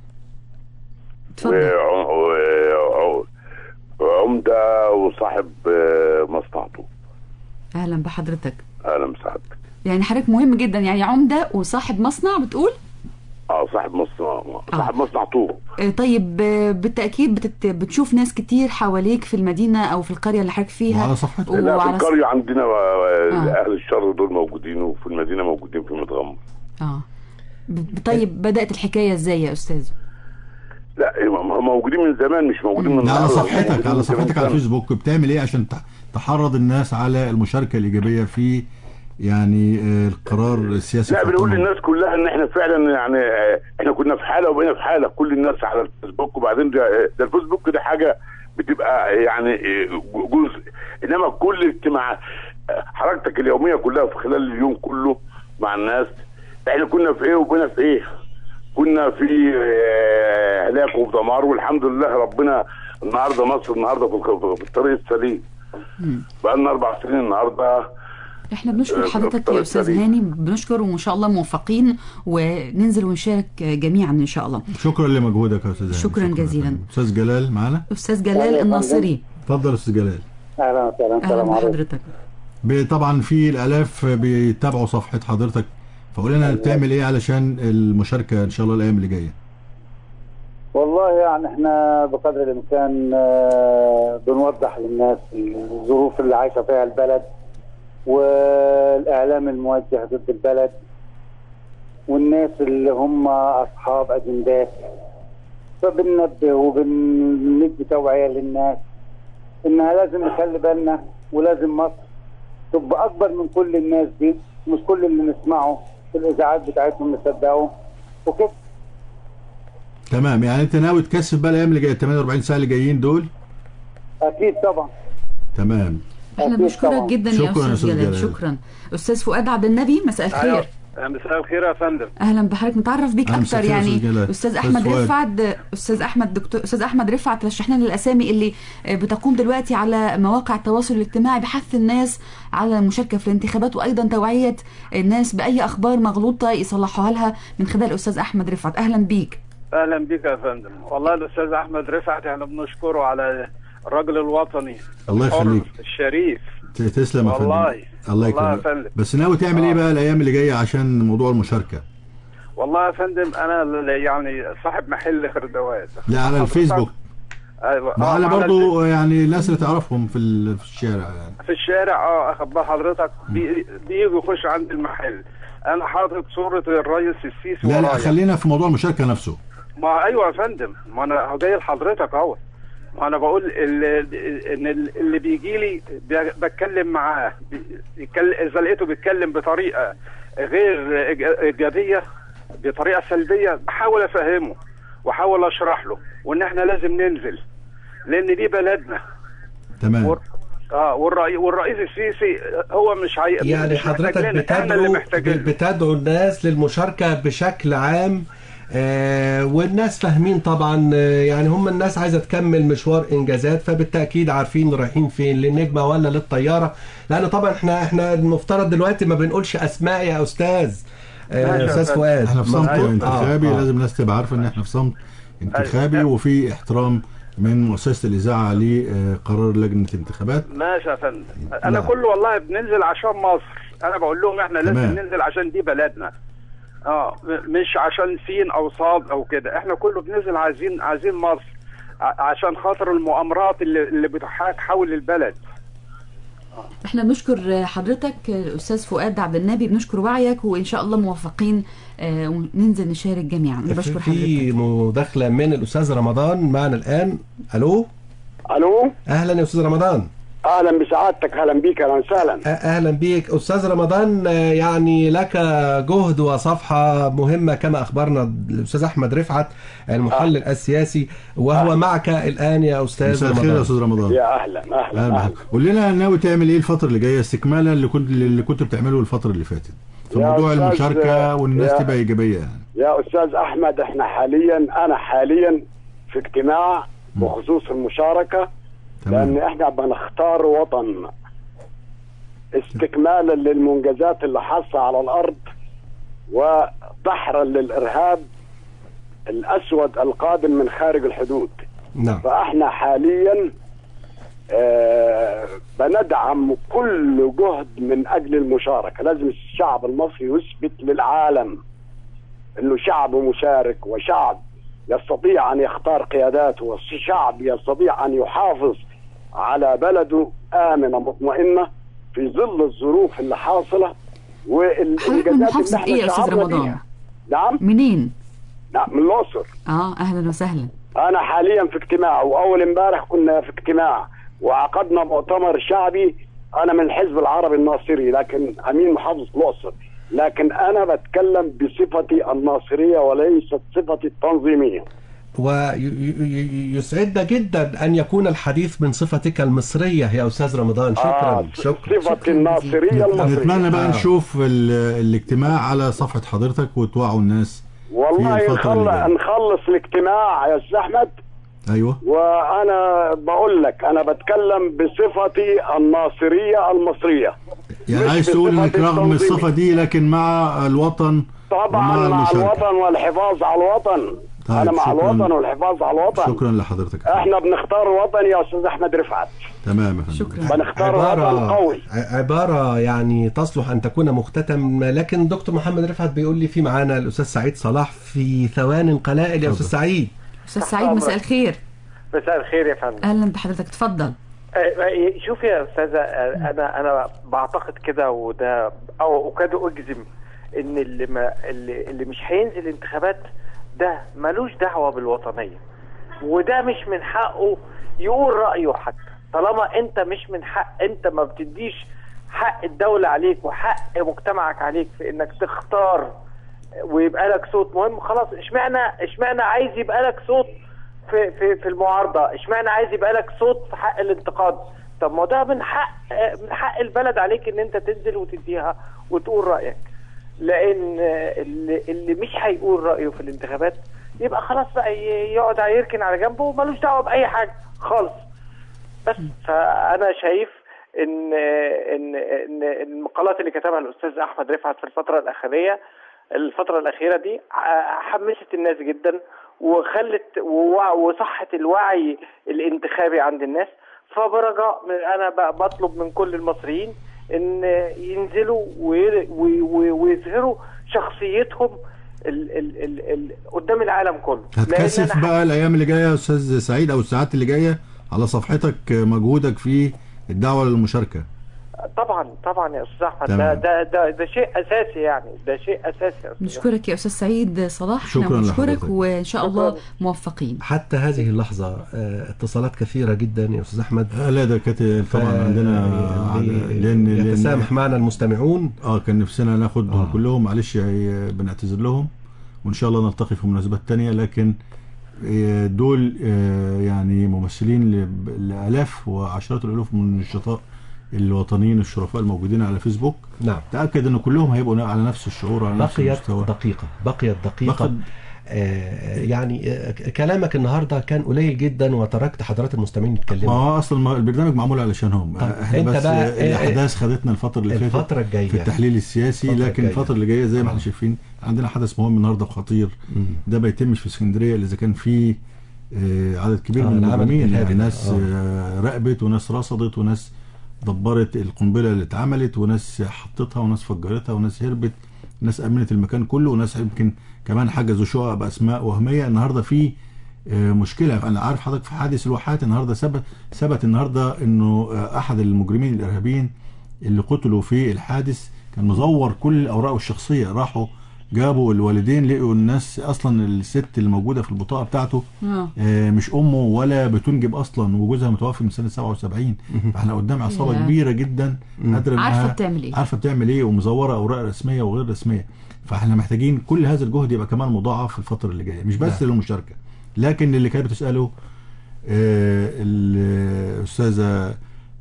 اتفضل وع- و- وعمدة وصاحب آه، مصنعته اهلا بحضرتك أهلا بسعادتك يعني حضرتك مهم جدا يعني عمده وصاحب مصنع بتقول اه صاحب مصنع صاحب مصنع طوب آه، طيب آه، بالتاكيد بتت... بتشوف ناس كتير حواليك في المدينه او في القريه اللي حضرتك فيها وعلى صفحتك لا في وعلى القرية عندنا آه، آه. أهل الشر دول موجودين وفي المدينة موجودين في متغمر اه ب- طيب بدات الحكايه ازاي يا استاذ لا هم موجودين من زمان مش موجودين من لا على النهاردة. صفحتك موجودين على من صفحتك زمان. على الفيسبوك بتعمل ايه عشان تح- تحرض الناس على المشاركه الايجابيه في يعني آه، القرار السياسي لا في بنقول القانون؟ للناس كلها ان احنا فعلا يعني آه، احنا كنا في حاله وبقينا في حاله كل الناس على الفيسبوك وبعدين ده, ده الفيسبوك ده حاجه بتبقى يعني آه، جزء انما كل اجتماع آه، حركتك اليوميه كلها في خلال اليوم كله مع الناس احنا كنا في ايه وبقينا في ايه كنا في آه، هلاك وفي دمار والحمد لله ربنا النهارده مصر النهارده في الخ- في الطريق السليم بقى لنا اربع سنين النهارده احنا بنشكر آه، حضرتك طيب يا استاذ سليم. هاني بنشكر وان شاء الله موفقين وننزل ونشارك جميعا ان شاء الله شكرا لمجهودك يا استاذ هاني. شكراً جزيلاً. استاذ جلال معانا استاذ جلال الناصري اتفضل يا استاذ جلال اهلا وسهلا اهلا السلام عليكم بحضرتك ب- طبعا في الالاف بيتابعوا صفحه حضرتك فقول لنا بتعمل ايه علشان المشاركه ان شاء الله الايام اللي جايه والله يعني احنا بقدر الامكان آه، بنوضح للناس الظروف اللي عايشه فيها البلد والاعلام الموجه ضد البلد والناس اللي هم اصحاب اجندات فبننبه وبندي توعيه للناس انها لازم نخلي بالنا ولازم مصر تبقى اكبر من كل الناس دي مش كل اللي نسمعه في الاذاعات بتاعتهم نصدقه وكده تمام يعني انت ناوي تكثف بقى الايام اللي جايه 48 ساعه اللي جايين دول اكيد طبعا تمام احنا أكيد بنشكرك طبعاً. جدا يا شكراً يا استاذ أستاذ جلال جلال. شكرا استاذ فؤاد عبد النبي مساء الخير مساء الخير يا فندم اهلا بحضرتك نتعرف بيك أهلا مساء اكتر الخير يا يعني أستاذ جلال. استاذ أستاذ احمد فؤاد. رفعت استاذ احمد دكتور استاذ احمد رفعت رشح لنا الاسامي اللي آه، بتقوم دلوقتي على مواقع التواصل الاجتماعي بحث الناس على المشاركه في الانتخابات وايضا توعيه الناس باي اخبار مغلوطه يصلحوها لها من خلال استاذ احمد رفعت اهلا بيك اهلا بك يا فندم والله الاستاذ احمد رفعت احنا بنشكره على الرجل الوطني الله الحر يخليك. الشريف ت- تسلم يا فندم والله. الله والله يا يكرمك فندم. بس ناوي تعمل ايه بقى الايام اللي جايه عشان موضوع المشاركه والله يا فندم انا ل- يعني صاحب محل خردوات لا على الفيسبوك ايوه آه، وعلى على برضو يعني الناس اللي تعرفهم في ال- في الشارع يعني في الشارع اه اخد بال حضرتك بي- بيجوا يخش عند المحل انا حاطط صوره الرئيس السيسي لا لا ورايا. خلينا في موضوع المشاركه نفسه ما ايوه يا فندم ما انا هو جاي لحضرتك اهو ما انا بقول ال- ان ال- اللي بيجي لي بي- بتكلم معاه بي- يتكلم- اذا لقيته بيتكلم بطريقه غير إيج- ايجابيه بطريقه سلبيه بحاول افهمه واحاول اشرح له وان احنا لازم ننزل لان دي بلدنا تمام ور... اه والرئي... والرئيس السيسي هو مش هي... يعني مش محتاج حضرتك لنا، احنا اللي بتدعو محتاجين بتدعو الناس للمشاركة بشكل عام آه والناس فاهمين طبعا آه يعني هم الناس عايزة تكمل مشوار إنجازات فبالتأكيد عارفين رايحين فين للنجمة ولا للطيارة لأن طبعا احنا احنا المفترض دلوقتي ما بنقولش أسماء يا أستاذ آه ماشي يا أستاذ فندم. فؤاد احنا في صمت أيوة. انتخابي آه، آه. لازم الناس تبقى عارفه ان احنا في صمت انتخابي أيوة. وفي احترام من مؤسسه الاذاعه لقرار لجنه الانتخابات ماشي يا فندم انا نعم. كله والله بننزل عشان مصر انا بقول لهم احنا لازم تمام. ننزل عشان دي بلدنا اه م- مش عشان سين او صاد او كده احنا كله بننزل عايزين عايزين مصر ع- عشان خاطر المؤامرات اللي اللي بتحاك حول البلد احنا بنشكر حضرتك الاستاذ فؤاد عبد النبي بنشكر وعيك وان شاء الله موفقين آه، وننزل نشارك جميعا انا بشكر حضرتك في مداخلة من الأستاذ رمضان معنا الآن ألو الو أهلا يا أستاذ رمضان اهلا بسعادتك اهلا بيك اهلا وسهلا أ- اهلا بيك استاذ رمضان آه، يعني لك جهد وصفحه مهمه كما اخبرنا الاستاذ احمد رفعت المحلل السياسي وهو معك الان يا استاذ مساء الخير يا استاذ رمضان يا اهلا اهلا اهلا اهلا بحضرتك. قول لنا ناوي تعمل ايه الفتره اللي جايه استكمالا اللي كنت اللي كنت بتعمله الفتره اللي فاتت في يا موضوع أستاذ، المشاركه والناس يا- تبقى ايجابيه يعني يا استاذ احمد احنا حاليا انا حاليا في اجتماع بخصوص المشاركه تمام. لان احنا بنختار وطن استكمالا للمنجزات اللي حاصله على الارض ودحرا للارهاب الاسود القادم من خارج الحدود نعم فاحنا حاليا آه بندعم كل جهد من اجل المشاركه لازم الشعب المصري يثبت للعالم انه شعب مشارك وشعب يستطيع ان يختار قياداته وشعب يستطيع ان يحافظ على بلده امنه مطمئنه في ظل الظروف اللي حاصله حضرتك والانجازات من اللي محافظة احنا ايه يا استاذ شعرنا رمضان؟ بيها. نعم منين؟ نعم من الاقصر اه اهلا وسهلا انا حاليا في اجتماع واول امبارح كنا في اجتماع وعقدنا مؤتمر شعبي انا من الحزب العربي الناصري لكن امين محافظه الاقصر لكن انا بتكلم بصفتي الناصريه وليست صفتي التنظيميه ويسعدنا جدا ان يكون الحديث من صفتك المصريه يا استاذ رمضان شكرا آه، شكرا صفتي الناصريه المصريه نتمنى بقى آه. نشوف ال- الاجتماع على صفحه حضرتك وتوعوا الناس في والله الفترة اللي نخلص جاية. نخلص الاجتماع يا استاذ احمد ايوه وانا بقول لك انا بتكلم بصفتي الناصريه المصريه يعني مش عايز تقول انك بصفة رغم التنظيم. الصفه دي لكن مع الوطن طبعا ومع مع المشاركة. الوطن والحفاظ على الوطن طيب، انا مع شكراً. الوطن والحفاظ على الوطن شكرا لحضرتك احنا بنختار وطن يا استاذ احمد رفعت تمام يا فندم شكرا بنختار وطن عبارة قوي عبارة يعني تصلح أن تكون مختتم لكن دكتور محمد رفعت بيقول لي في معانا الأستاذ سعيد صلاح في ثوان قلائل يا أستاذ سعيد استاذ سعيد مساء الخير مساء الخير يا فندم اهلا بحضرتك اتفضل آه، شوف يا استاذه آه، انا انا بعتقد كده وده او اكاد اجزم ان اللي ما اللي, اللي مش هينزل انتخابات ده ملوش دعوه بالوطنيه وده مش من حقه يقول رايه حتى طالما انت مش من حق انت ما بتديش حق الدوله عليك وحق مجتمعك عليك في انك تختار ويبقى لك صوت مهم خلاص اشمعنى اشمعنى عايز يبقى لك صوت في في في المعارضه اشمعنى عايز يبقى لك صوت في حق الانتقاد طب ما ده من حق من حق البلد عليك ان انت تنزل وتديها وتقول رايك لان اللي, اللي مش هيقول رايه في الانتخابات يبقى خلاص بقى ي- يقعد يركن على جنبه وملوش دعوه باي حاجه خالص بس فانا شايف ان ان ان المقالات اللي كتبها الاستاذ احمد رفعت في الفتره الاخيره الفتره الاخيره دي ع- حمست الناس جدا وخلت ووع- وصحت الوعي الانتخابي عند الناس فبرجاء من- انا ب- بطلب من كل المصريين ان ينزلوا وي- وي- وي- ويظهروا شخصيتهم ال ال ال ال قدام العالم كله لأن هتكثف أنا بقى الايام اللي جايه يا استاذ سعيد او الساعات اللي جايه على صفحتك مجهودك في الدعوه للمشاركه طبعا طبعا يا استاذ احمد ده, تمام. ده ده ده شيء اساسي يعني ده شيء اساسي يا أستاذ نشكرك يا استاذ سعيد صلاح احنا شكراً بنشكرك لحضرتك. وان شاء الله موفقين حتى هذه اللحظة آه، اتصالات كثيرة جدا يا أستاذ أحمد لا ده كانت طبعا عندنا لان يتسامح معنا المستمعون اه كان نفسنا ناخدهم آه. كلهم معلش هي- بنعتذر لهم وان شاء الله نلتقي في مناسبات تانية لكن آه، دول آه، يعني ممثلين ل- لالاف وعشرات الالوف من النشطاء الوطنيين الشرفاء الموجودين على فيسبوك نعم تاكد ان كلهم هيبقوا على نفس الشعور على نفس بقيت المستوى دقيقة بقيت دقيقة بقت- آه، يعني آه، كلامك النهارده كان قليل جدا وتركت حضرات المستمعين ما يتكلموا هو اصلا ما- البرنامج معمول علشانهم طب احنا أنت بس بقى- الاحداث خدتنا الفتره اللي فاتت الفترة الجاية. في التحليل السياسي الفترة لكن الجاية. الفتره اللي جايه زي ما احنا شايفين عندنا حدث مهم النهارده خطير ده ما يتمش في اسكندريه الا اذا كان في آه، عدد كبير آه، من العمل المجرمين الإرهابي يعني ده. ناس آه. آه، راقبت وناس رصدت وناس دبرت القنبله اللي اتعملت وناس حطتها وناس فجرتها وناس هربت ناس امنت المكان كله وناس يمكن كمان حجزوا شقق باسماء وهميه النهارده في آه، مشكله انا عارف حضرتك في حادث الواحات النهارده ثبت ثبت النهارده انه آه، احد المجرمين الارهابيين اللي قتلوا في الحادث كان مزور كل اوراقه الشخصيه راحوا جابوا الوالدين لقوا الناس اصلا الست اللي موجوده في البطاقه بتاعته آه. آه، مش امه ولا بتنجب اصلا وجوزها متوفي من سنه 77 فاحنا قدام عصابه يا. كبيره جدا قادره إنها- عارفة بتعمل إيه. عارفه بتعمل ايه ومزوره اوراق رسميه وغير رسميه فاحنا محتاجين كل هذا الجهد يبقى كمان مضاعف في الفتره اللي جايه مش بس للمشاركه لكن اللي كانت بتساله آه، الاستاذه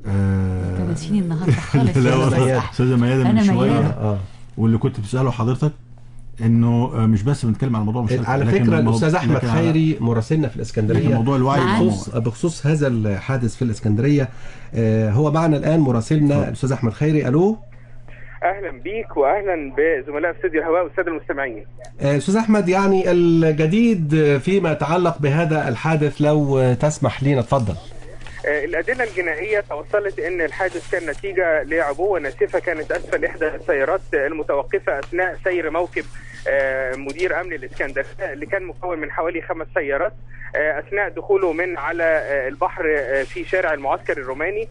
آه، ناسيين النهارده خالص لا يا والله أستاذ استاذه ميادة من أنا شويه ميادة. اه واللي كنت بتساله حضرتك انه آه، مش بس بنتكلم عن موضوع المشاركه على لكن فكره الموضوع- الاستاذ احمد لكن على- خيري مراسلنا في لكن الاسكندريه موضوع الوعي بخصوص بخصوص هذا الحادث في الاسكندريه آه، هو معنا الان مراسلنا الاستاذ احمد خيري الو اهلا بيك واهلا بزملاء في استوديو الهواء والساده المستمعين آه، استاذ احمد يعني الجديد فيما يتعلق بهذا الحادث لو تسمح لينا اتفضل آه، الادله الجنائيه توصلت ان الحادث كان نتيجه لعبوه ناسفه كانت اسفل احدى السيارات المتوقفه اثناء سير موكب آه، مدير امن الاسكندريه اللي كان مكون من حوالي خمس سيارات آه، اثناء دخوله من على آه، البحر آه، في شارع المعسكر الروماني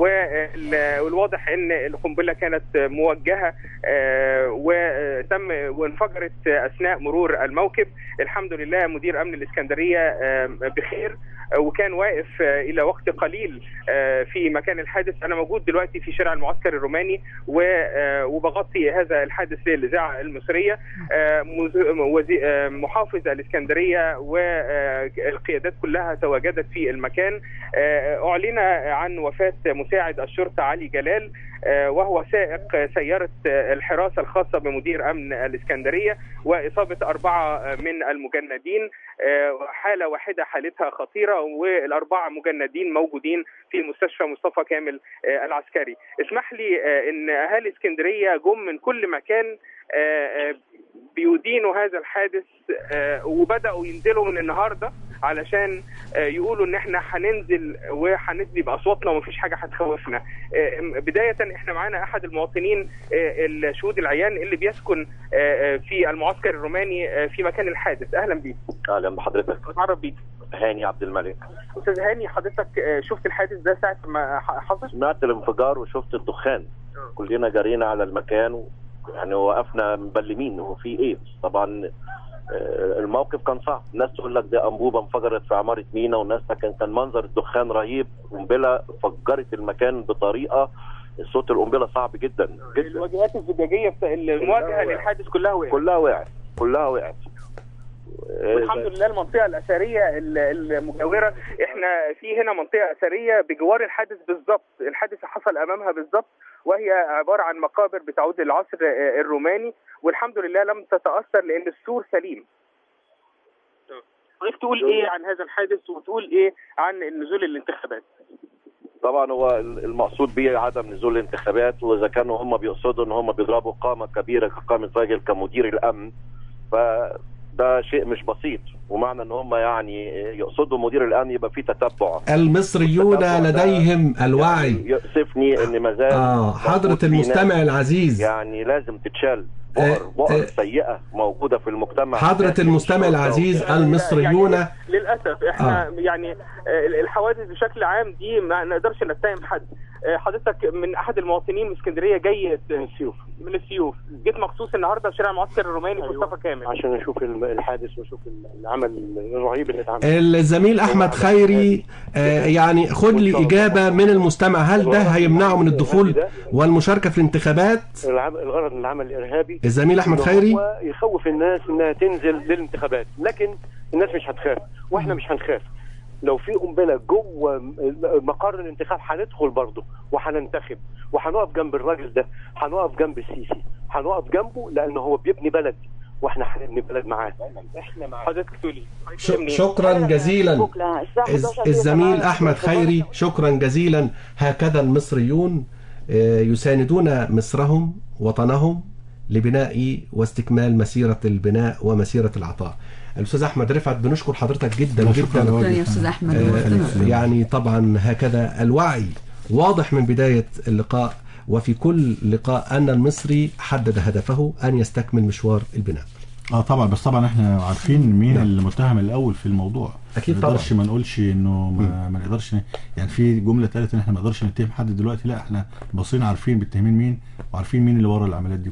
وال- والواضح ان القنبله كانت موجهه آه، وتم وانفجرت اثناء مرور الموكب الحمد لله مدير امن الاسكندريه آه، بخير آه، وكان واقف آه، الى وقت قليل آه، في مكان الحادث انا موجود دلوقتي في شارع المعسكر الروماني و- آه، وبغطي هذا الحادث للاذاعه المصريه آه، مز- وزي- آه، محافظ الاسكندريه والقيادات كلها تواجدت في المكان آه، اعلن عن وفاه مساعد الشرطه علي جلال آه، وهو سائق سياره آه، الحراسه الخاصه بمدير امن الاسكندريه واصابه اربعه من المجندين آه، حاله واحده حالتها خطيره والاربعه مجندين موجودين في مستشفى مصطفى كامل آه، العسكري اسمح لي آه، ان اهالي اسكندريه جم من كل مكان آه، آه، بيدينوا هذا الحادث آه، وبداوا ينزلوا من النهارده علشان آه، يقولوا ان احنا هننزل وهندي باصواتنا ومفيش حاجه هتخوفنا آه، بدايه احنا معانا احد المواطنين آه، الشهود العيان اللي بيسكن آه، آه، في المعسكر الروماني آه، في مكان الحادث اهلا بيك اهلا بحضرتك اتعرف بيك هاني عبد الملك استاذ هاني حضرتك آه، شفت الحادث ده ساعه ما ح- حصل سمعت الانفجار وشفت الدخان كلنا جرينا على المكان و... يعني وقفنا مبلمين هو في ايه طبعا آه، الموقف كان صعب الناس تقول لك ده انبوبه انفجرت في عماره مينا والناس لكن كان منظر الدخان رهيب قنبله فجرت المكان بطريقه صوت القنبله صعب جدا جدا الواجهات الزجاجيه بتاع- المواجهه للحادث بجولها وقعت كلها وقعت كلها وقعت والحمد لله المنطقه الاثريه ال- المجاوره احنا في هنا منطقه اثريه بجوار الحادث بالظبط الحادث حصل امامها بالظبط وهي عباره عن مقابر بتعود للعصر آه، الروماني والحمد لله لم تتاثر لان السور سليم حضرتك تقول ايه عن هذا الحادث وتقول ايه عن نزول الانتخابات طبعا هو المقصود به عدم نزول الانتخابات واذا كانوا هم بيقصدوا ان هم بيضربوا قامه كبيره كقامه راجل كمدير الامن فده شيء مش بسيط ومعنى ان هم يعني يقصدوا مدير الامن يبقى في تتبع المصريون لديهم الوعي يؤسفني ان ما زال اه حضرة موجود في المستمع ناس العزيز يعني لازم تتشال بؤر بؤر سيئه موجوده في المجتمع حضرة المستمع العزيز المصريون للاسف احنا آه. يعني آه، الحوادث بشكل عام دي ما نقدرش نتهم حد آه، حضرتك من احد المواطنين من اسكندريه جاي من السيوف من السيوف جيت مخصوص النهارده في شارع المعسكر الروماني في مصطفى كامل عشان اشوف الحادث واشوف العمل الرهيب اللي اتعمل الزميل احمد خيري آه يعني خد لي اجابه من المستمع هل ده هيمنعه من الدخول والمشاركه في الانتخابات العم- الغرض من العمل الارهابي الزميل أحمد إن خيري؟ هو يخوف الناس انها تنزل للانتخابات لكن الناس مش هتخاف واحنا مش هنخاف لو في قنبله جوه مقر الانتخاب هندخل برضه وهننتخب وهنقف جنب الراجل ده هنقف جنب السيسي هنقف جنبه لان هو بيبني بلد واحنا هنبني بلد معاه احنا مع حضرتك تقولي ش- شكرا جزيلا الز- الزميل احمد خيري شكرا جزيلا هكذا المصريون آه، يساندون مصرهم وطنهم لبناء واستكمال مسيره البناء ومسيره العطاء الاستاذ احمد رفعت بنشكر حضرتك جدا لا، جدا شكراً على واجب. شكرا يا استاذ احمد آه، نورتنا. يعني طبعا هكذا الوعي واضح من بداية اللقاء وفي كل لقاء أن المصري حدد هدفه أن يستكمل مشوار البناء اه طبعا بس طبعا احنا عارفين مين المتهم الاول في الموضوع أكيد ما نقدرش ما نقولش انه ما, ما نقدرش ن- يعني في جمله اتقالت ان احنا ما نقدرش نتهم حد دلوقتي لا احنا باصين عارفين متهمين مين وعارفين مين اللي ورا العمليات دي كلها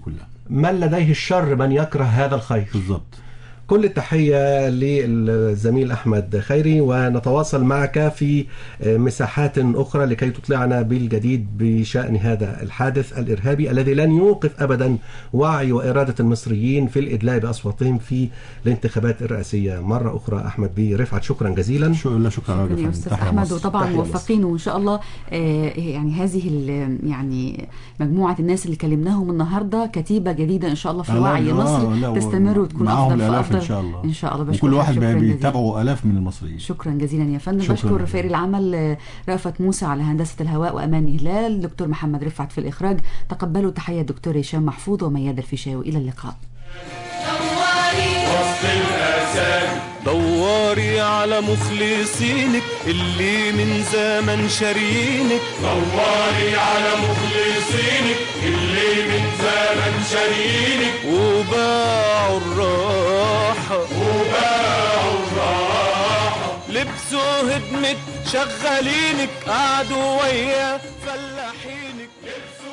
من لديه الشر من يكره هذا الخير بالظبط كل التحية للزميل أحمد خيري ونتواصل معك في مساحات أخرى لكي تطلعنا بالجديد بشأن هذا الحادث الإرهابي الذي لن يوقف أبدا وعي وإرادة المصريين في الإدلاء بأصواتهم في الانتخابات الرئاسية مرة أخرى أحمد بي رفعت شكرا جزيلا شكرا شكرا شكرا يا استاذ احمد وطبعا موفقين وان شاء الله آه، يعني هذه ال- يعني مجموعه الناس اللي كلمناهم النهارده كتيبه جديده ان شاء الله في لا، وعي لا، مصر لا، تستمر وتكون معاهم افضل الآلاف فافضل إن شاء الله ان شاء الله وكل بشكرك واحد شكراً بقى جزيلاً. بيتابعوا آلاف من المصريين شكرا جزيلا يا فندم شكراً بشكر جزيلاً. فريق العمل آه، رأفت موسى على هندسة الهواء وأماني هلال دكتور محمد رفعت في الإخراج تقبلوا تحية الدكتور هشام محفوظ ومياد الفيشاوي إلى اللقاء وسط الأسامي دوري على مخلصينك اللي من زمن شارينك دوري على مخلصينك اللي من زمن شارينك وباعوا الراحة وباعوا الراحة لبسوا هدمة شغالينك قعدوا ويا فلاحينك لبسوا